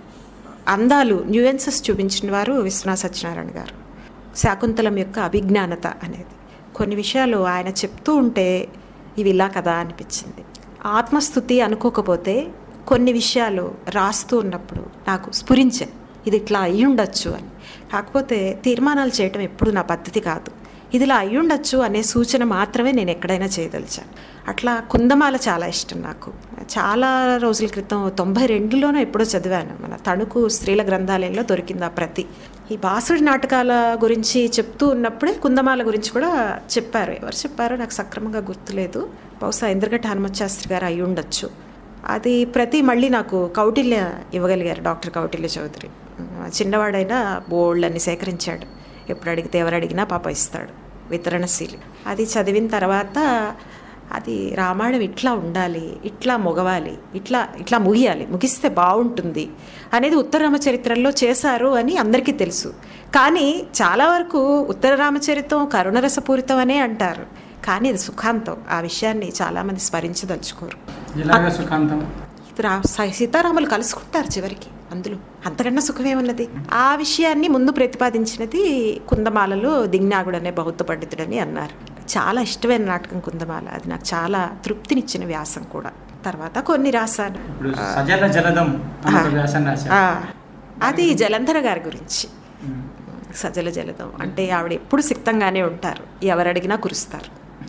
అందాలు న్యూయెన్సెస్ చూపించిన వారు విశ్వనాథ సత్యనారాయణ గారు శాకుంతలం యొక్క అభిజ్ఞానత అనేది కొన్ని విషయాలు ఆయన చెప్తూ ఉంటే ఇవి ఇలా కదా అనిపించింది ఆత్మస్థుతి అనుకోకపోతే కొన్ని విషయాలు రాస్తూ ఉన్నప్పుడు నాకు స్ఫురించాయి ఇది ఇట్లా అయి ఉండొచ్చు అని కాకపోతే తీర్మానాలు చేయటం ఎప్పుడు నా పద్ధతి కాదు ఇదిలా అయ్యుండొచ్చు అనే సూచన మాత్రమే నేను ఎక్కడైనా చేయదలిచాను అట్లా కుందమాల చాలా ఇష్టం నాకు చాలా రోజుల క్రితం తొంభై రెండులోనో ఎప్పుడో చదివాను మన తణుకు స్త్రీల గ్రంథాలయంలో దొరికింది ఆ ప్రతి ఈ బాసుడి నాటకాల గురించి చెప్తూ ఉన్నప్పుడే కుందమాల గురించి కూడా చెప్పారు ఎవరు చెప్పారో నాకు సక్రమంగా గుర్తులేదు బహుశా ఇంద్రగట్ట హనుమత్ శాస్త్రి గారు అయి ఉండొచ్చు అది ప్రతి మళ్ళీ నాకు కౌటిల్య ఇవ్వగలిగారు డాక్టర్ కౌటిల్య చౌదరి చిన్నవాడైనా బోల్డ్ అని సేకరించాడు ఎప్పుడు అడిగితే ఎవరు అడిగినా పాప ఇస్తాడు వితరణశీలి అది చదివిన తర్వాత అది రామాయణం ఇట్లా ఉండాలి ఇట్లా మొగవాలి ఇట్లా ఇట్లా ముగియాలి ముగిస్తే బాగుంటుంది అనేది ఉత్తర రామచరిత్రలో చేశారు అని అందరికీ తెలుసు కానీ చాలా వరకు ఉత్తర రామచరితం కరుణరసపూరితం అనే అంటారు కానీ అది సుఖాంతం ఆ విషయాన్ని చాలామంది స్మరించదలుచుకోరు ఇలాగ సుఖాంతం రా సీతారాములు కలుసుకుంటారు చివరికి అందులో అంతకన్నా సుఖమేమున్నది ఆ విషయాన్ని ముందు ప్రతిపాదించినది కుందమాలలో దిజ్ఞాగుడు అనే బౌద్ధ పండితుడని అన్నారు చాలా ఇష్టమైన నాటకం కుందమాల అది నాకు చాలా తృప్తినిచ్చిన వ్యాసం కూడా తర్వాత కొన్ని రాశాను ఇప్పుడు సజల జలదం అనే ఒక వ్యాసం రాశారు ఆ, అది జలంధర గారి గురించి సజల జలదం అంటే ఆవిడ ఎప్పుడు సిక్తంగానే ఉంటారు ఎవరు అడిగినా కురుస్తారు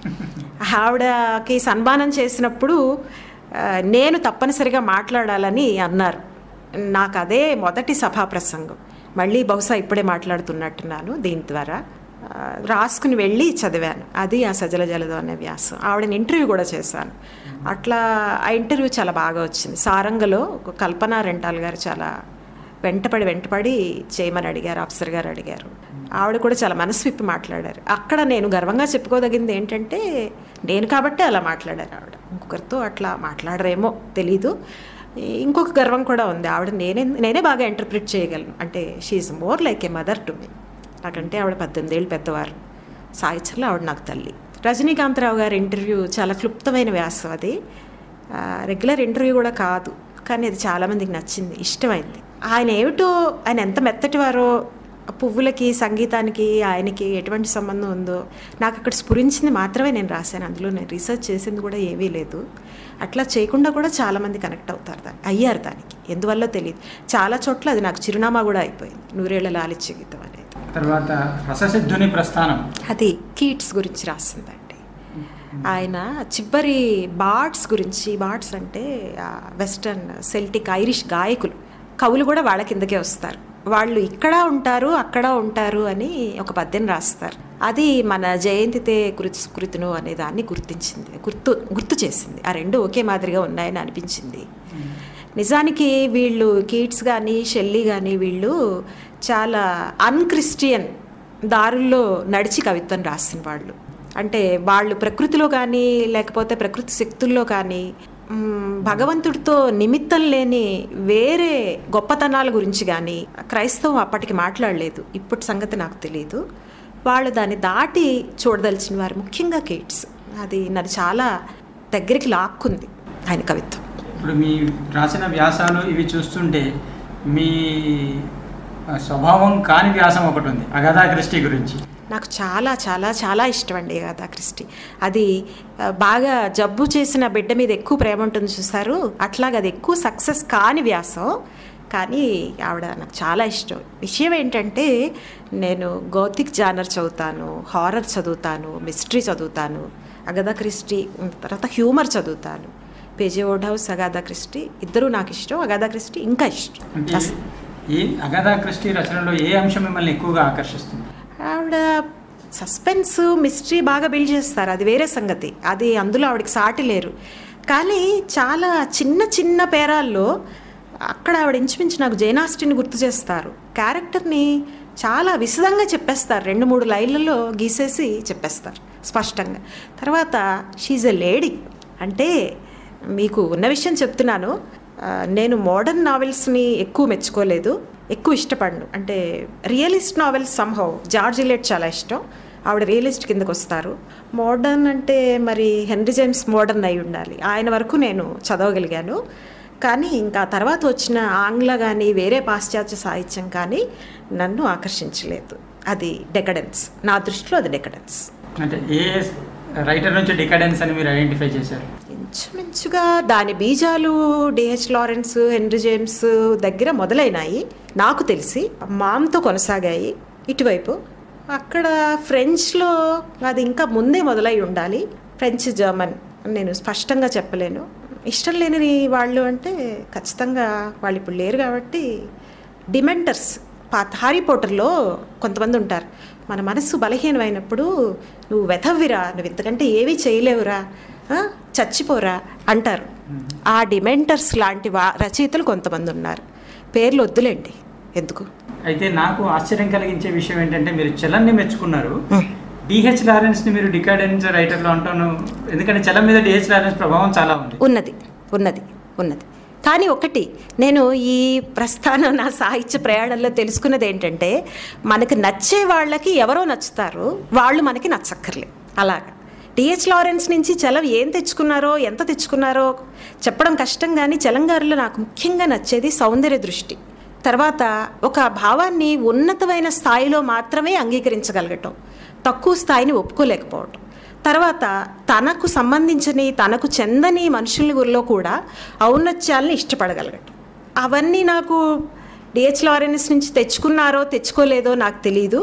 ఆవిడకి సన్మానం చేసినప్పుడు ఆ, నేను తప్పనిసరిగా మాట్లాడాలని అన్నారు నాకు అదే మొదటి సభా ప్రసంగం మళ్ళీ బహుశా ఇప్పుడే మాట్లాడుతున్నట్టున్నాను దీని ద్వారా ఆ, రాసుకుని వెళ్ళి చదివాను అది ఆ సజల జలదం అనే వ్యాసం ఆవిడని ఇంటర్వ్యూ కూడా చేశాను అట్లా ఆ ఇంటర్వ్యూ చాలా బాగా వచ్చింది సారంగలో ఒక కల్పన రెంటాల్ గారు చాలా వెంటపడి వెంటపడి చేయమని అడిగారు ఆఫీసర్ గారు అడిగారు ఆవిడ కూడా చాలా మనసు విప్పి మాట్లాడారు అక్కడ నేను గర్వంగా చెప్పుకోదగింది ఏంటంటే నేను కాబట్టే అలా మాట్లాడారు ఆవిడ ఇంకొకరితో అట్లా మాట్లాడరేమో తెలీదు ఇంకొక గర్వం కూడా ఉంది ఆవిడ నేనే నేనే బాగా ఇంటర్ప్రిట్ చేయగలను అంటే she more like a mother to me నాకంటే ఆవిడ పద్దెనిమిది ఏళ్ళు పెద్దవారు సాయిచర్లో ఆవిడ నాకు తల్లి రజనీకాంతరావు గారి ఇంటర్వ్యూ చాలా క్లుప్తమైన వ్యాసం అది ఆ, రెగ్యులర్ ఇంటర్వ్యూ కూడా కాదు కానీ అది చాలామందికి నచ్చింది ఇష్టమైంది ఆయన ఏమిటో ఆయన ఎంత మెత్తటివారో ఆ పువ్వులకి సంగీతానికి ఆయనకి ఎటువంటి సంబంధం ఉందో నాకు అక్కడ స్ఫురించింది మాత్రమే నేను రాశాను అందులో నేను రీసెర్చ్ చేసింది కూడా ఏమీ లేదు అట్లా చేయకుండా కూడా చాలామంది కనెక్ట్ అవుతారు దాన్ని అయ్యారు దానికి ఎందువల్ల తెలియదు చాలా చోట్ల అది నాకు చిరునామా కూడా అయిపోయింది నూరేళ్ల లాలిత్య గీతం అనేది తర్వాత రససిద్ధుని ప్రస్థానం అది కీట్స్ గురించి రాసిందండి ఆయన చివరి బార్డ్స్ గురించి బార్డ్స్ అంటే ఆ, వెస్టర్న్ సెల్టిక్ ఐరిష్ గాయకులు కవులు కూడా వాళ్ళ కిందకే వస్తారు వాళ్ళు ఇక్కడ ఉంటారు అక్కడ ఉంటారు అని ఒక పద్యం రాస్తారు అది మన జయంతితే కృతి కృతును అనే దాన్ని గుర్తించింది గుర్తు గుర్తు చేసింది ఆ రెండు ఒకే మాదిరిగా ఉన్నాయని అనిపించింది నిజానికి వీళ్ళు కీట్స్ కానీ షెల్లీ కానీ వీళ్ళు చాలా అన్క్రిస్టియన్ దారుల్లో నడిచి కవిత్వం రాసిన వాళ్ళు అంటే వాళ్ళు ప్రకృతిలో కానీ లేకపోతే ప్రకృతి శక్తుల్లో కానీ మ్, భగవంతుడితో నిమిత్తం లేని వేరే గొప్పతనాల గురించి కానీ క్రైస్తవం అప్పటికి మాట్లాడలేదు ఇప్పటి సంగతి నాకు తెలియదు వాళ్ళు దాన్ని దాటి చూడదలిచిన వారు ముఖ్యంగా కిడ్స్ అది నన్ను చాలా దగ్గరికి లాక్కుంది ఆయన కవిత్వం ఇప్పుడు మీ రాసిన వ్యాసాలు ఇవి చూస్తుంటే మీ ఆ, స్వభావం కాని వ్యాసం ఒకటి ఉంది అగధా క్రిస్టి గురించి నాకు చాలా చాలా చాలా ఇష్టం అండి కదా క్రిస్టి అది ఆ, బాగా జబ్బు చేసిన బిడ్డ మీద ఎక్కువ ప్రేమ ఉంటుంది చూసారు అట్లాగే అది ఎక్కువ సక్సెస్ కాని వ్యాసం కానీ ఆవిడ నాకు చాలా ఇష్టం విషయం ఏంటంటే నేను గౌతిక్ జానర్ చదువుతాను హారర్ చదువుతాను మిస్టరీ చదువుతాను అగదా క్రిస్టి తర్వాత హ్యూమర్ చదువుతాను పేజీ ఓడ్ హౌస్ అగాధా క్రిస్టి ఇద్దరూ నాకు ఇష్టం అగాధా క్రిస్టి ఇంకా ఇష్టం అంటే అస- ఏ అగధా క్రిస్టి రచనలో ఏ అంశం మిమ్మల్ని ఎక్కువగా ఆకర్షిస్తుంది ఆవిడ సస్పెన్స్ మిస్టరీ బాగా బిల్డ్ చేస్తారు అది వేరే సంగతి అది అందులో ఆవిడకి సాటి లేరు కానీ చాలా చిన్న చిన్న పేరాల్లో అక్కడ ఆవిడ ఇంచుమించు నాకు జైనాస్టిని గుర్తు చేస్తారు క్యారెక్టర్ని చాలా విశదంగా చెప్పేస్తారు రెండు మూడు లైన్లలో గీసేసి చెప్పేస్తారు స్పష్టంగా తర్వాత షీజ్ ఎ లేడీ అంటే మీకు ఉన్న విషయం చెప్తున్నాను ఆ, నేను మోడర్న్ నావెల్స్ని ఎక్కువ మెచ్చుకోలేదు ఎక్కువ ఇష్టపడను అంటే realist novels somehow George Eliot చాలా ఇష్టం ఆవిడ రియలిస్ట్ కిందకు వస్తారు మోడర్న్ అంటే మరి హెన్రీ జేమ్స్ మోడర్న్ అయి ఉండాలి ఆయన వరకు నేను చదవగలిగాను కానీ ఇంకా తర్వాత వచ్చిన ఆంగ్ల కానీ వేరే పాశ్చాత్య సాహిత్యం కానీ నన్ను ఆకర్షించలేదు అది డెకడెన్స్ నా దృష్టిలో అది డెకడెన్స్ అంటే ఏ రైటర్ నుంచి డికడెన్స్ అని మీరు ఐడెంటిఫై చేశారు ఇంచుమించుగా దాని బీజాలు డిహెచ్ లారెన్స్ హెన్రీ జేమ్స్ దగ్గర మొదలైనాయి నాకు తెలిసి మామ్తో కొనసాగాయి ఇటువైపు అక్కడ ఫ్రెంచ్లో అది ఇంకా ముందే మొదలై ఉండాలి ఫ్రెంచ్ జర్మన్ అని నేను స్పష్టంగా చెప్పలేను ఇష్టం లేని వాళ్ళు అంటే ఖచ్చితంగా వాళ్ళు ఇప్పుడు లేరు కాబట్టి డిమెంటర్స్ పాత హారీ పోటర్లో కొంతమంది ఉంటారు మన మనస్సు బలహీనమైనప్పుడు నువ్వు వెధవ్విరా నువ్వు ఇంతకంటే ఏమీ చేయలేవురా ఆ, చచ్చిపోరా అంటారు ఆ డిమెంటర్స్ లాంటి వా రచయితలు కొంతమంది ఉన్నారు పేర్లు వద్దులేండి ఎందుకు అయితే నాకు ఆశ్చర్యం కలిగించే విషయం ఏంటంటే మీరు చలన్ని మెచ్చుకున్నారు డిహెచ్ లారెన్స్ ని మీరు డికాడెన్స్ రైటర్లో అంటాను ఎందుకంటే చలం మీద డిహెచ్ లారెన్స్ ప్రభావం చాలా ఉంది ఉన్నది ఉన్నది ఉన్నది కానీ ఒకటి నేను ఈ ప్రస్థానం నా సాహిత్య ప్రయాణంలో తెలుసుకున్నది ఏంటంటే మనకు నచ్చే వాళ్ళకి ఎవరో నచ్చుతారు వాళ్ళు మనకి నచ్చక్కర్లేదు అలాగా డిహెచ్ లారెన్స్ నుంచి చలం ఏం తెచ్చుకున్నారో ఎంత తెచ్చుకున్నారో చెప్పడం కష్టం కానీ చలంగారులో నాకు ముఖ్యంగా నచ్చేది సౌందర్య దృష్టి తర్వాత ఒక భావాన్ని ఉన్నతమైన స్థాయిలో మాత్రమే అంగీకరించగలగటం తక్కువ స్థాయిని ఒప్పుకోలేకపోవటం తర్వాత తనకు సంబంధించని తనకు చెందని మనుషుల గురిలో కూడా ఔన్నత్యాలను ఇష్టపడగలగటం అవన్నీ నాకు డిహెచ్ లారెన్స్ నుంచి తెచ్చుకున్నారో తెచ్చుకోలేదో నాకు తెలీదు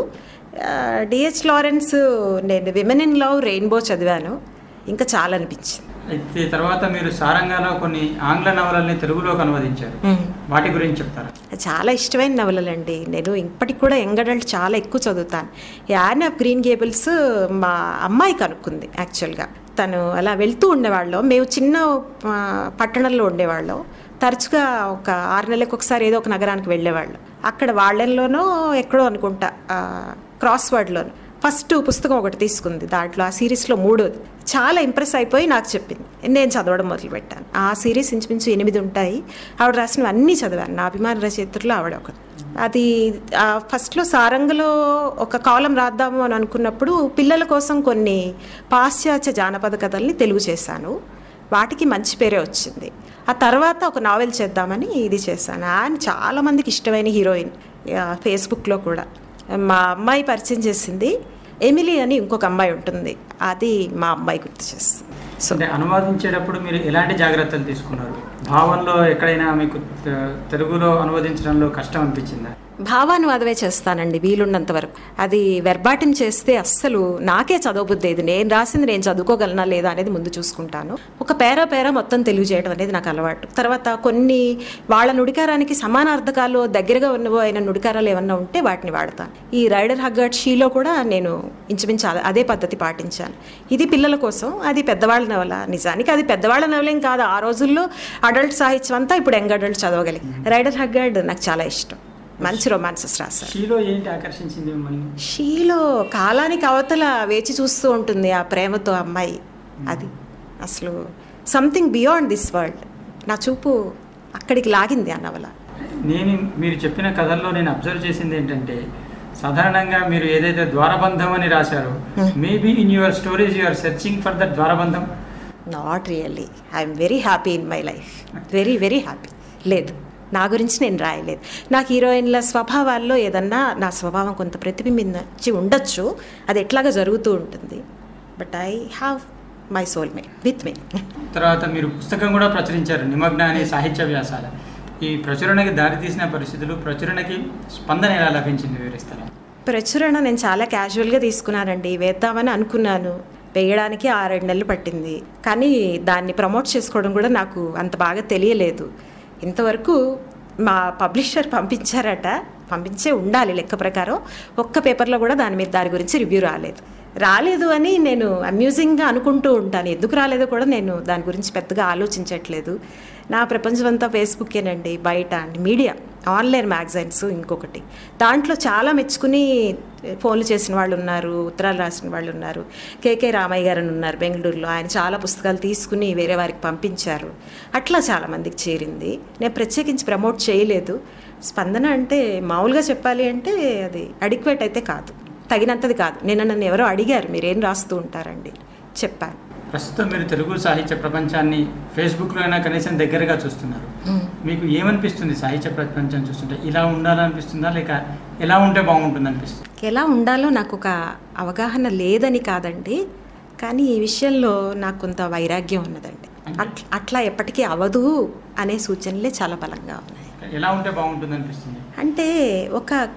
డిహెచ్ లారెన్స్ నేను విమెన్ ఇన్ లవ్ రెయిన్బో చదివాను ఇంకా చాలా అనిపించింది అయితే తర్వాత మీరు సారంగాలో కొన్ని ఆంగ్ల నవలల్ని తెలుగులోకి అనువదించారు వాటి గురించి చెప్తారా చాలా ఇష్టమైన నవలలండి నేను ఇప్పటికి కూడా యంగ్ అడల్ట్ చాలా ఎక్కువ చదువుతాను యాన్ ఆఫ్ గ్రీన్ గేబుల్స్ మా అమ్మాయి కనుక్కుంది యాక్చువల్గా తను అలా వెళ్తూ ఉండేవాళ్ళం మేము చిన్న ఆ, పట్టణంలో ఉండేవాళ్ళం తరచుగా ఒక ఆరు నెలలకు ఒకసారి ఏదో ఒక నగరానికి వెళ్ళేవాళ్ళం అక్కడ వాళ్ళలోనో ఎక్కడో అనుకుంటా ఆ, క్రాస్ వర్డ్లోనో ఫస్ట్ పుస్తకం ఒకటి తీసుకుంది దాంట్లో ఆ సిరీస్లో మూడోది చాలా ఇంప్రెస్ అయిపోయి నాకు చెప్పింది నేను చదవడం మొదలుపెట్టాను ఆ సిరీస్ ఇంచుమించు ఎనిమిది ఉంటాయి ఆవిడ రాసినవి అన్నీ చదివాను నా అభిమాన రచయిత్రులు ఆవిడ ఒకటి అది ఆ, ఫస్ట్లో సారంగలో ఒక కాలం రాద్దాము అని అనుకున్నప్పుడు పిల్లల కోసం కొన్ని పాశ్చాత్య జానపద కథల్ని తెలుగు చేశాను వాటికి మంచి పేరే వచ్చింది ఆ తర్వాత ఒక నావెల్ చేద్దామని ఇది చేశాను ఆయన చాలామందికి ఇష్టమైన హీరోయిన్ ఆ, ఫేస్బుక్లో కూడా మా అమ్మాయి పరిచయం చేసింది ఎమిలీ అని ఇంకొక అమ్మాయి ఉంటుంది అది మా అమ్మాయి గుర్తు చేస్తుంది సో అంటే అనువాదించేటప్పుడు మీరు ఎలాంటి జాగ్రత్తలు తీసుకున్నారు భావంలో ఎక్కడైనా మీకు తె- తెలుగులో అనువదించడంలో కష్టం అనిపించిందా భావానువాదమే చేస్తానండి వీలున్నంత వరకు అది వెర్బాటిం చేస్తే అస్సలు నాకే చదవబుద్ధి ఇది నేను రాసింది నేను చదువుకోగలనా లేదా అనేది ముందు చూసుకుంటాను ఒక పేరా పేరా మొత్తం తెలుగు చేయడం అనేది నాకు అలవాటు తర్వాత కొన్ని వాళ్ళ నుడికారానికి సమానార్థకాలు దగ్గరగా ఉన్నవో అయిన నుడికారాలు ఏమన్నా ఉంటే వాటిని వాడతాను ఈ రైడర్ హగ్గర్ట్ షీలో కూడా నేను ఇంచుమించు అదే- అదే పద్ధతి పాటించాను ఇది పిల్లల కోసం అది పెద్దవాళ్ళ నవల నిజానికి అది పెద్దవాళ్ళ నవలేం కాదు ఆ రోజుల్లో అడల్ట్ సాహిత్యం అంతా ఇప్పుడు యంగ్ అడల్ట్ చదవగలిగి రైడర్ హగ్గర్డ్ నాకు చాలా ఇష్టం మంచి రొమాన్సెస్ రాశారు షీలో ఏంటి ఆకర్షించింది మిమ్మల్ని షీలో కాలానికి అవతల వేచి చూస్తూ ఉంటుంది ఆ ప్రేమతో అమ్మాయి అది అసలు సంథింగ్ బియాండ్ దిస్ వరల్డ్ నా చూపు అక్కడికి లాగింది ఆ నవల నేను మీరు చెప్పిన కథల్లో నేను అబ్జర్వ్ చేసింది ఏంటంటే సాధారణంగా మీరు ఏదైతే ద్వారబంధం అని రాశారో maybe in your stories you are searching for that ద్వారబంధం not really I'm very happy in my life very very happy లేదు నా గురించి నేను రాయలేదు నాకు హీరోయిన్ల స్వభావాల్లో ఏదన్నా నా స్వభావం కొంత ప్రతిబింబించి ఉండొచ్చు అది ఎట్లాగా జరుగుతూ ఉంటుంది but I have my soul may with me తర్వాత మీరు పుస్తకం కూడా ప్రచురించారు నిమగ్న అనే సాహిత్య వ్యాసాల ఈ ప్రచురణకి దారితీసిన పరిస్థితులు ప్రచురణకి స్పందన ఎలా లభించింది వివరిస్తారా ప్రచురణ నేను చాలా క్యాజువల్గా తీసుకున్నానండి వేద్దామని అనుకున్నాను వేయడానికి ఆరేడు నెలలు పట్టింది కానీ దాన్ని ప్రమోట్ చేసుకోవడం కూడా నాకు అంత బాగా తెలియలేదు ఇంతవరకు మా పబ్లిషర్ పంపించారట పంపించే ఉండాలి లెక్క ప్రకారం ఒక్క పేపర్లో కూడా దాని మీద దాని గురించి రివ్యూ రాలేదు రాలేదు అని నేను అమ్యూజింగ్గా అనుకుంటూ ఉంటాను ఎందుకు రాలేదో కూడా నేను దాని గురించి పెద్దగా ఆలోచించట్లేదు నా ప్రపంచం అంతా ఫేస్బుక్కేనండి బయట అండి మీడియా ఆన్లైన్ మ్యాగజైన్స్ ఇంకొకటి దాంట్లో చాలా మెచ్చుకుని ఫోన్లు చేసిన వాళ్ళు ఉన్నారు ఉత్తరాలు రాసిన వాళ్ళు ఉన్నారు కేకే రామయ్య గారు అని ఉన్నారు బెంగళూరులో ఆయన చాలా పుస్తకాలు తీసుకుని వేరే వారికి పంపించారు అట్లా చాలామందికి చేరింది నేను ప్రత్యేకించి ప్రమోట్ చేయలేదు స్పందన అంటే మామూలుగా చెప్పాలి అంటే అది అడిక్వేట్ అయితే కాదు తగినంతది కాదు నిన్న నన్ను ఎవరో అడిగారు మీరేం రాస్తూ ఉంటారండి చెప్పాను ప్రస్తుతం మీరు తెలుగు సాహిత్య ప్రపంచాన్ని ఫేస్బుక్లో అయినా కనీసం దగ్గరగా చూస్తున్నారు మీకు ఏమనిపిస్తుంది సాహిత్య ప్రపంచం చూస్తుంటే ఇలా ఉండాలనిపిస్తుందా లేక ఎలా ఉంటే బాగుంటుంది అనిపిస్తుంది ఎలా ఉండాలో నాకు ఒక అవగాహన లేదని కాదండి కానీ ఈ విషయంలో నాకు కొంత వైరాగ్యం ఉన్నదండి అట్- అట్లా ఎప్పటికీ అవదు అనే సూచనలే చాలా బలంగా ఉన్నాయి ఎలా ఉంటే బాగుంటుంది అనిపిస్తుంది అంటే ఒక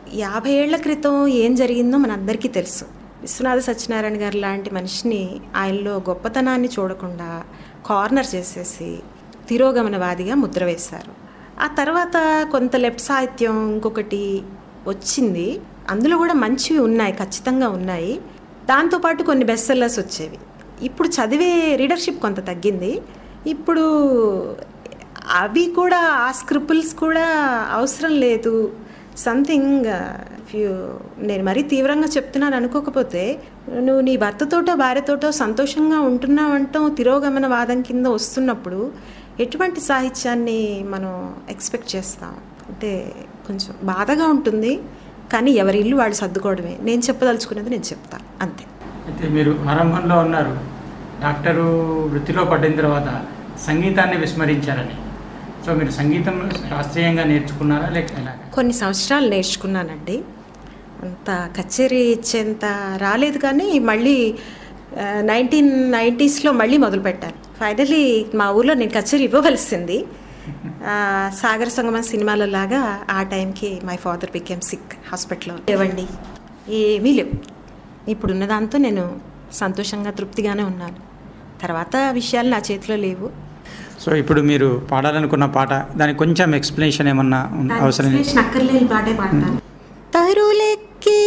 యాభై ఏళ్ల క్రితం ఏం జరిగిందో మనందరికీ తెలుసు విశ్వనాథ సత్యనారాయణ గారు లాంటి మనిషిని ఆయనలో గొప్పతనాన్ని చూడకుండా కార్నర్ చేసేసి తిరోగమనవాదిగా ముద్ర వేశారు ఆ తర్వాత కొంత లెఫ్ట్ సాహిత్యం ఇంకొకటి వచ్చింది అందులో కూడా మంచివి ఉన్నాయి ఖచ్చితంగా ఉన్నాయి దాంతోపాటు కొన్ని బెస్ట్ సెల్లర్స్ వచ్చేవి ఇప్పుడు చదివే రీడర్షిప్ కొంత తగ్గింది ఇప్పుడు అవి కూడా ఆ స్క్రిపుల్స్ కూడా అవసరం లేదు సంథింగ్ ఫ్యూ నేను మరీ తీవ్రంగా చెప్తున్నాను అనుకోకపోతే నువ్వు నీ భర్తతోటో భార్యతోటో సంతోషంగా ఉంటున్నావంటాం తిరోగమన వాదం కింద వస్తున్నప్పుడు ఎటువంటి సాహిత్యాన్ని మనం ఎక్స్పెక్ట్ చేస్తాం అంటే కొంచెం బాధగా ఉంటుంది కానీ ఎవరి ఇల్లు వాళ్ళు సర్దుకోవడమే నేను చెప్పదలుచుకున్నది నేను చెప్తాను అంతే అయితే మీరు ఆరంభంలో ఉన్నారు డాక్టరు వృత్తిలో పడిన తర్వాత సంగీతాన్ని విస్మరించారని సో మీరు సంగీతం శాస్త్రీయంగా నేర్చుకున్నారా లేక ఎలాగా కొన్ని సంవత్సరాలు నేర్చుకున్నానండి అంత కచేరీ ఇచ్చేంత రాలేదు కానీ మళ్ళీ నైన్టీన్ నైంటీస్లో మళ్ళీ మొదలుపెట్టాను ఫైనలీ మా ఊర్లో నేను కచేరీ ఇవ్వవలసింది ఆ, సాగర సంగమం సినిమాలో లాగా ఆ టైంకి మై ఫాదర్ బికేమ్ సిక్ హాస్పిటల్లో లేవండి ఏమీ లేవు ఇప్పుడున్న దాంతో నేను సంతోషంగా తృప్తిగానే ఉన్నాను తర్వాత విషయాలు నా చేతిలో లేవు సో ఇప్పుడు మీరు పాడాలనుకున్న పాట దానికి కొంచెం ఎక్స్ప్లెనేషన్ ఏమన్నా ఉన్- అవసరం ఎక్స్ప్లెనేషన్ అక్కర్లేని పాటే పాడతాను తరులెక్కి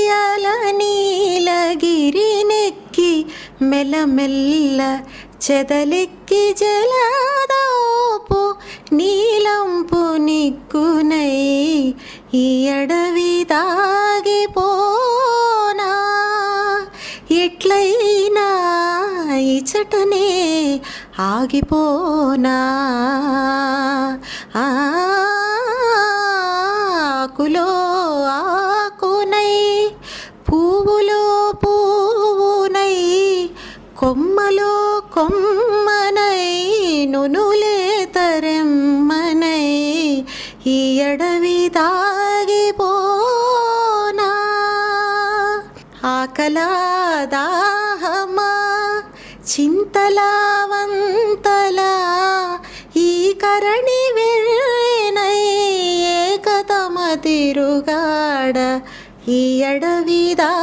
నీలగిరి నెక్కి మెల్లమెల్ల చెదలెక్కి జలదోపు నీలంపు నిక్కునై ఈ అడవి దాగిపోనా ఎట్లయినా ఇచటనే ఆగిపోనా ఆకులో ఆకునై పువ్వులో పువ్వునై కొమ్మలో కొమ్మనై నునులే తరెమ్మనై ఈ అడవి దాగిపోనా ఆకలా దాహమా చింతలా వంతలా ఈ కరణి వెర్రెనై ఏకతమ తిరుగాడ ఈ అడవి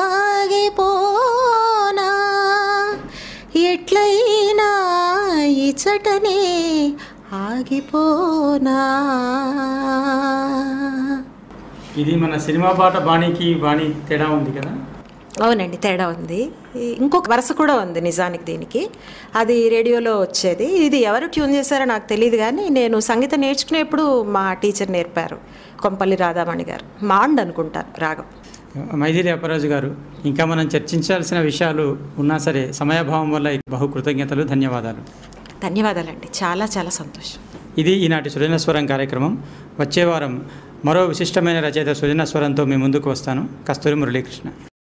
దాగిపోనా ఎట్లయినా ఇచటనే ఆగిపోనా ఇది మన సినిమా పాట బాణీకి బాణీ తేడా ఉంది కదా అవునండి తేడా ఉంది ఈ- ఇంకొక వరుస కూడా ఉంది నిజానికి దీనికి అది రేడియోలో వచ్చేది ఇది ఎవరు ట్యూన్ చేశారో నాకు తెలియదు కానీ నేను సంగీతం నేర్చుకునేప్పుడు మా టీచర్ నేర్పారు కొంపల్లి రాధామణి గారు మాండ్ అనుకుంటాను రాగం మైథిలి అప్పరాజు గారు ఇంకా మనం చర్చించాల్సిన విషయాలు ఉన్నా సరే సమయాభావం వల్ల బహు కృతజ్ఞతలు ధన్యవాదాలు ధన్యవాదాలండి చాలా చాలా సంతోషం ఇది ఈనాటి సృజనస్వరం కార్యక్రమం వచ్చే వారం మరో విశిష్టమైన రచయిత సృజనస్వరంతో మీ ముందుకు వస్తాను కస్తూరి మురళీకృష్ణ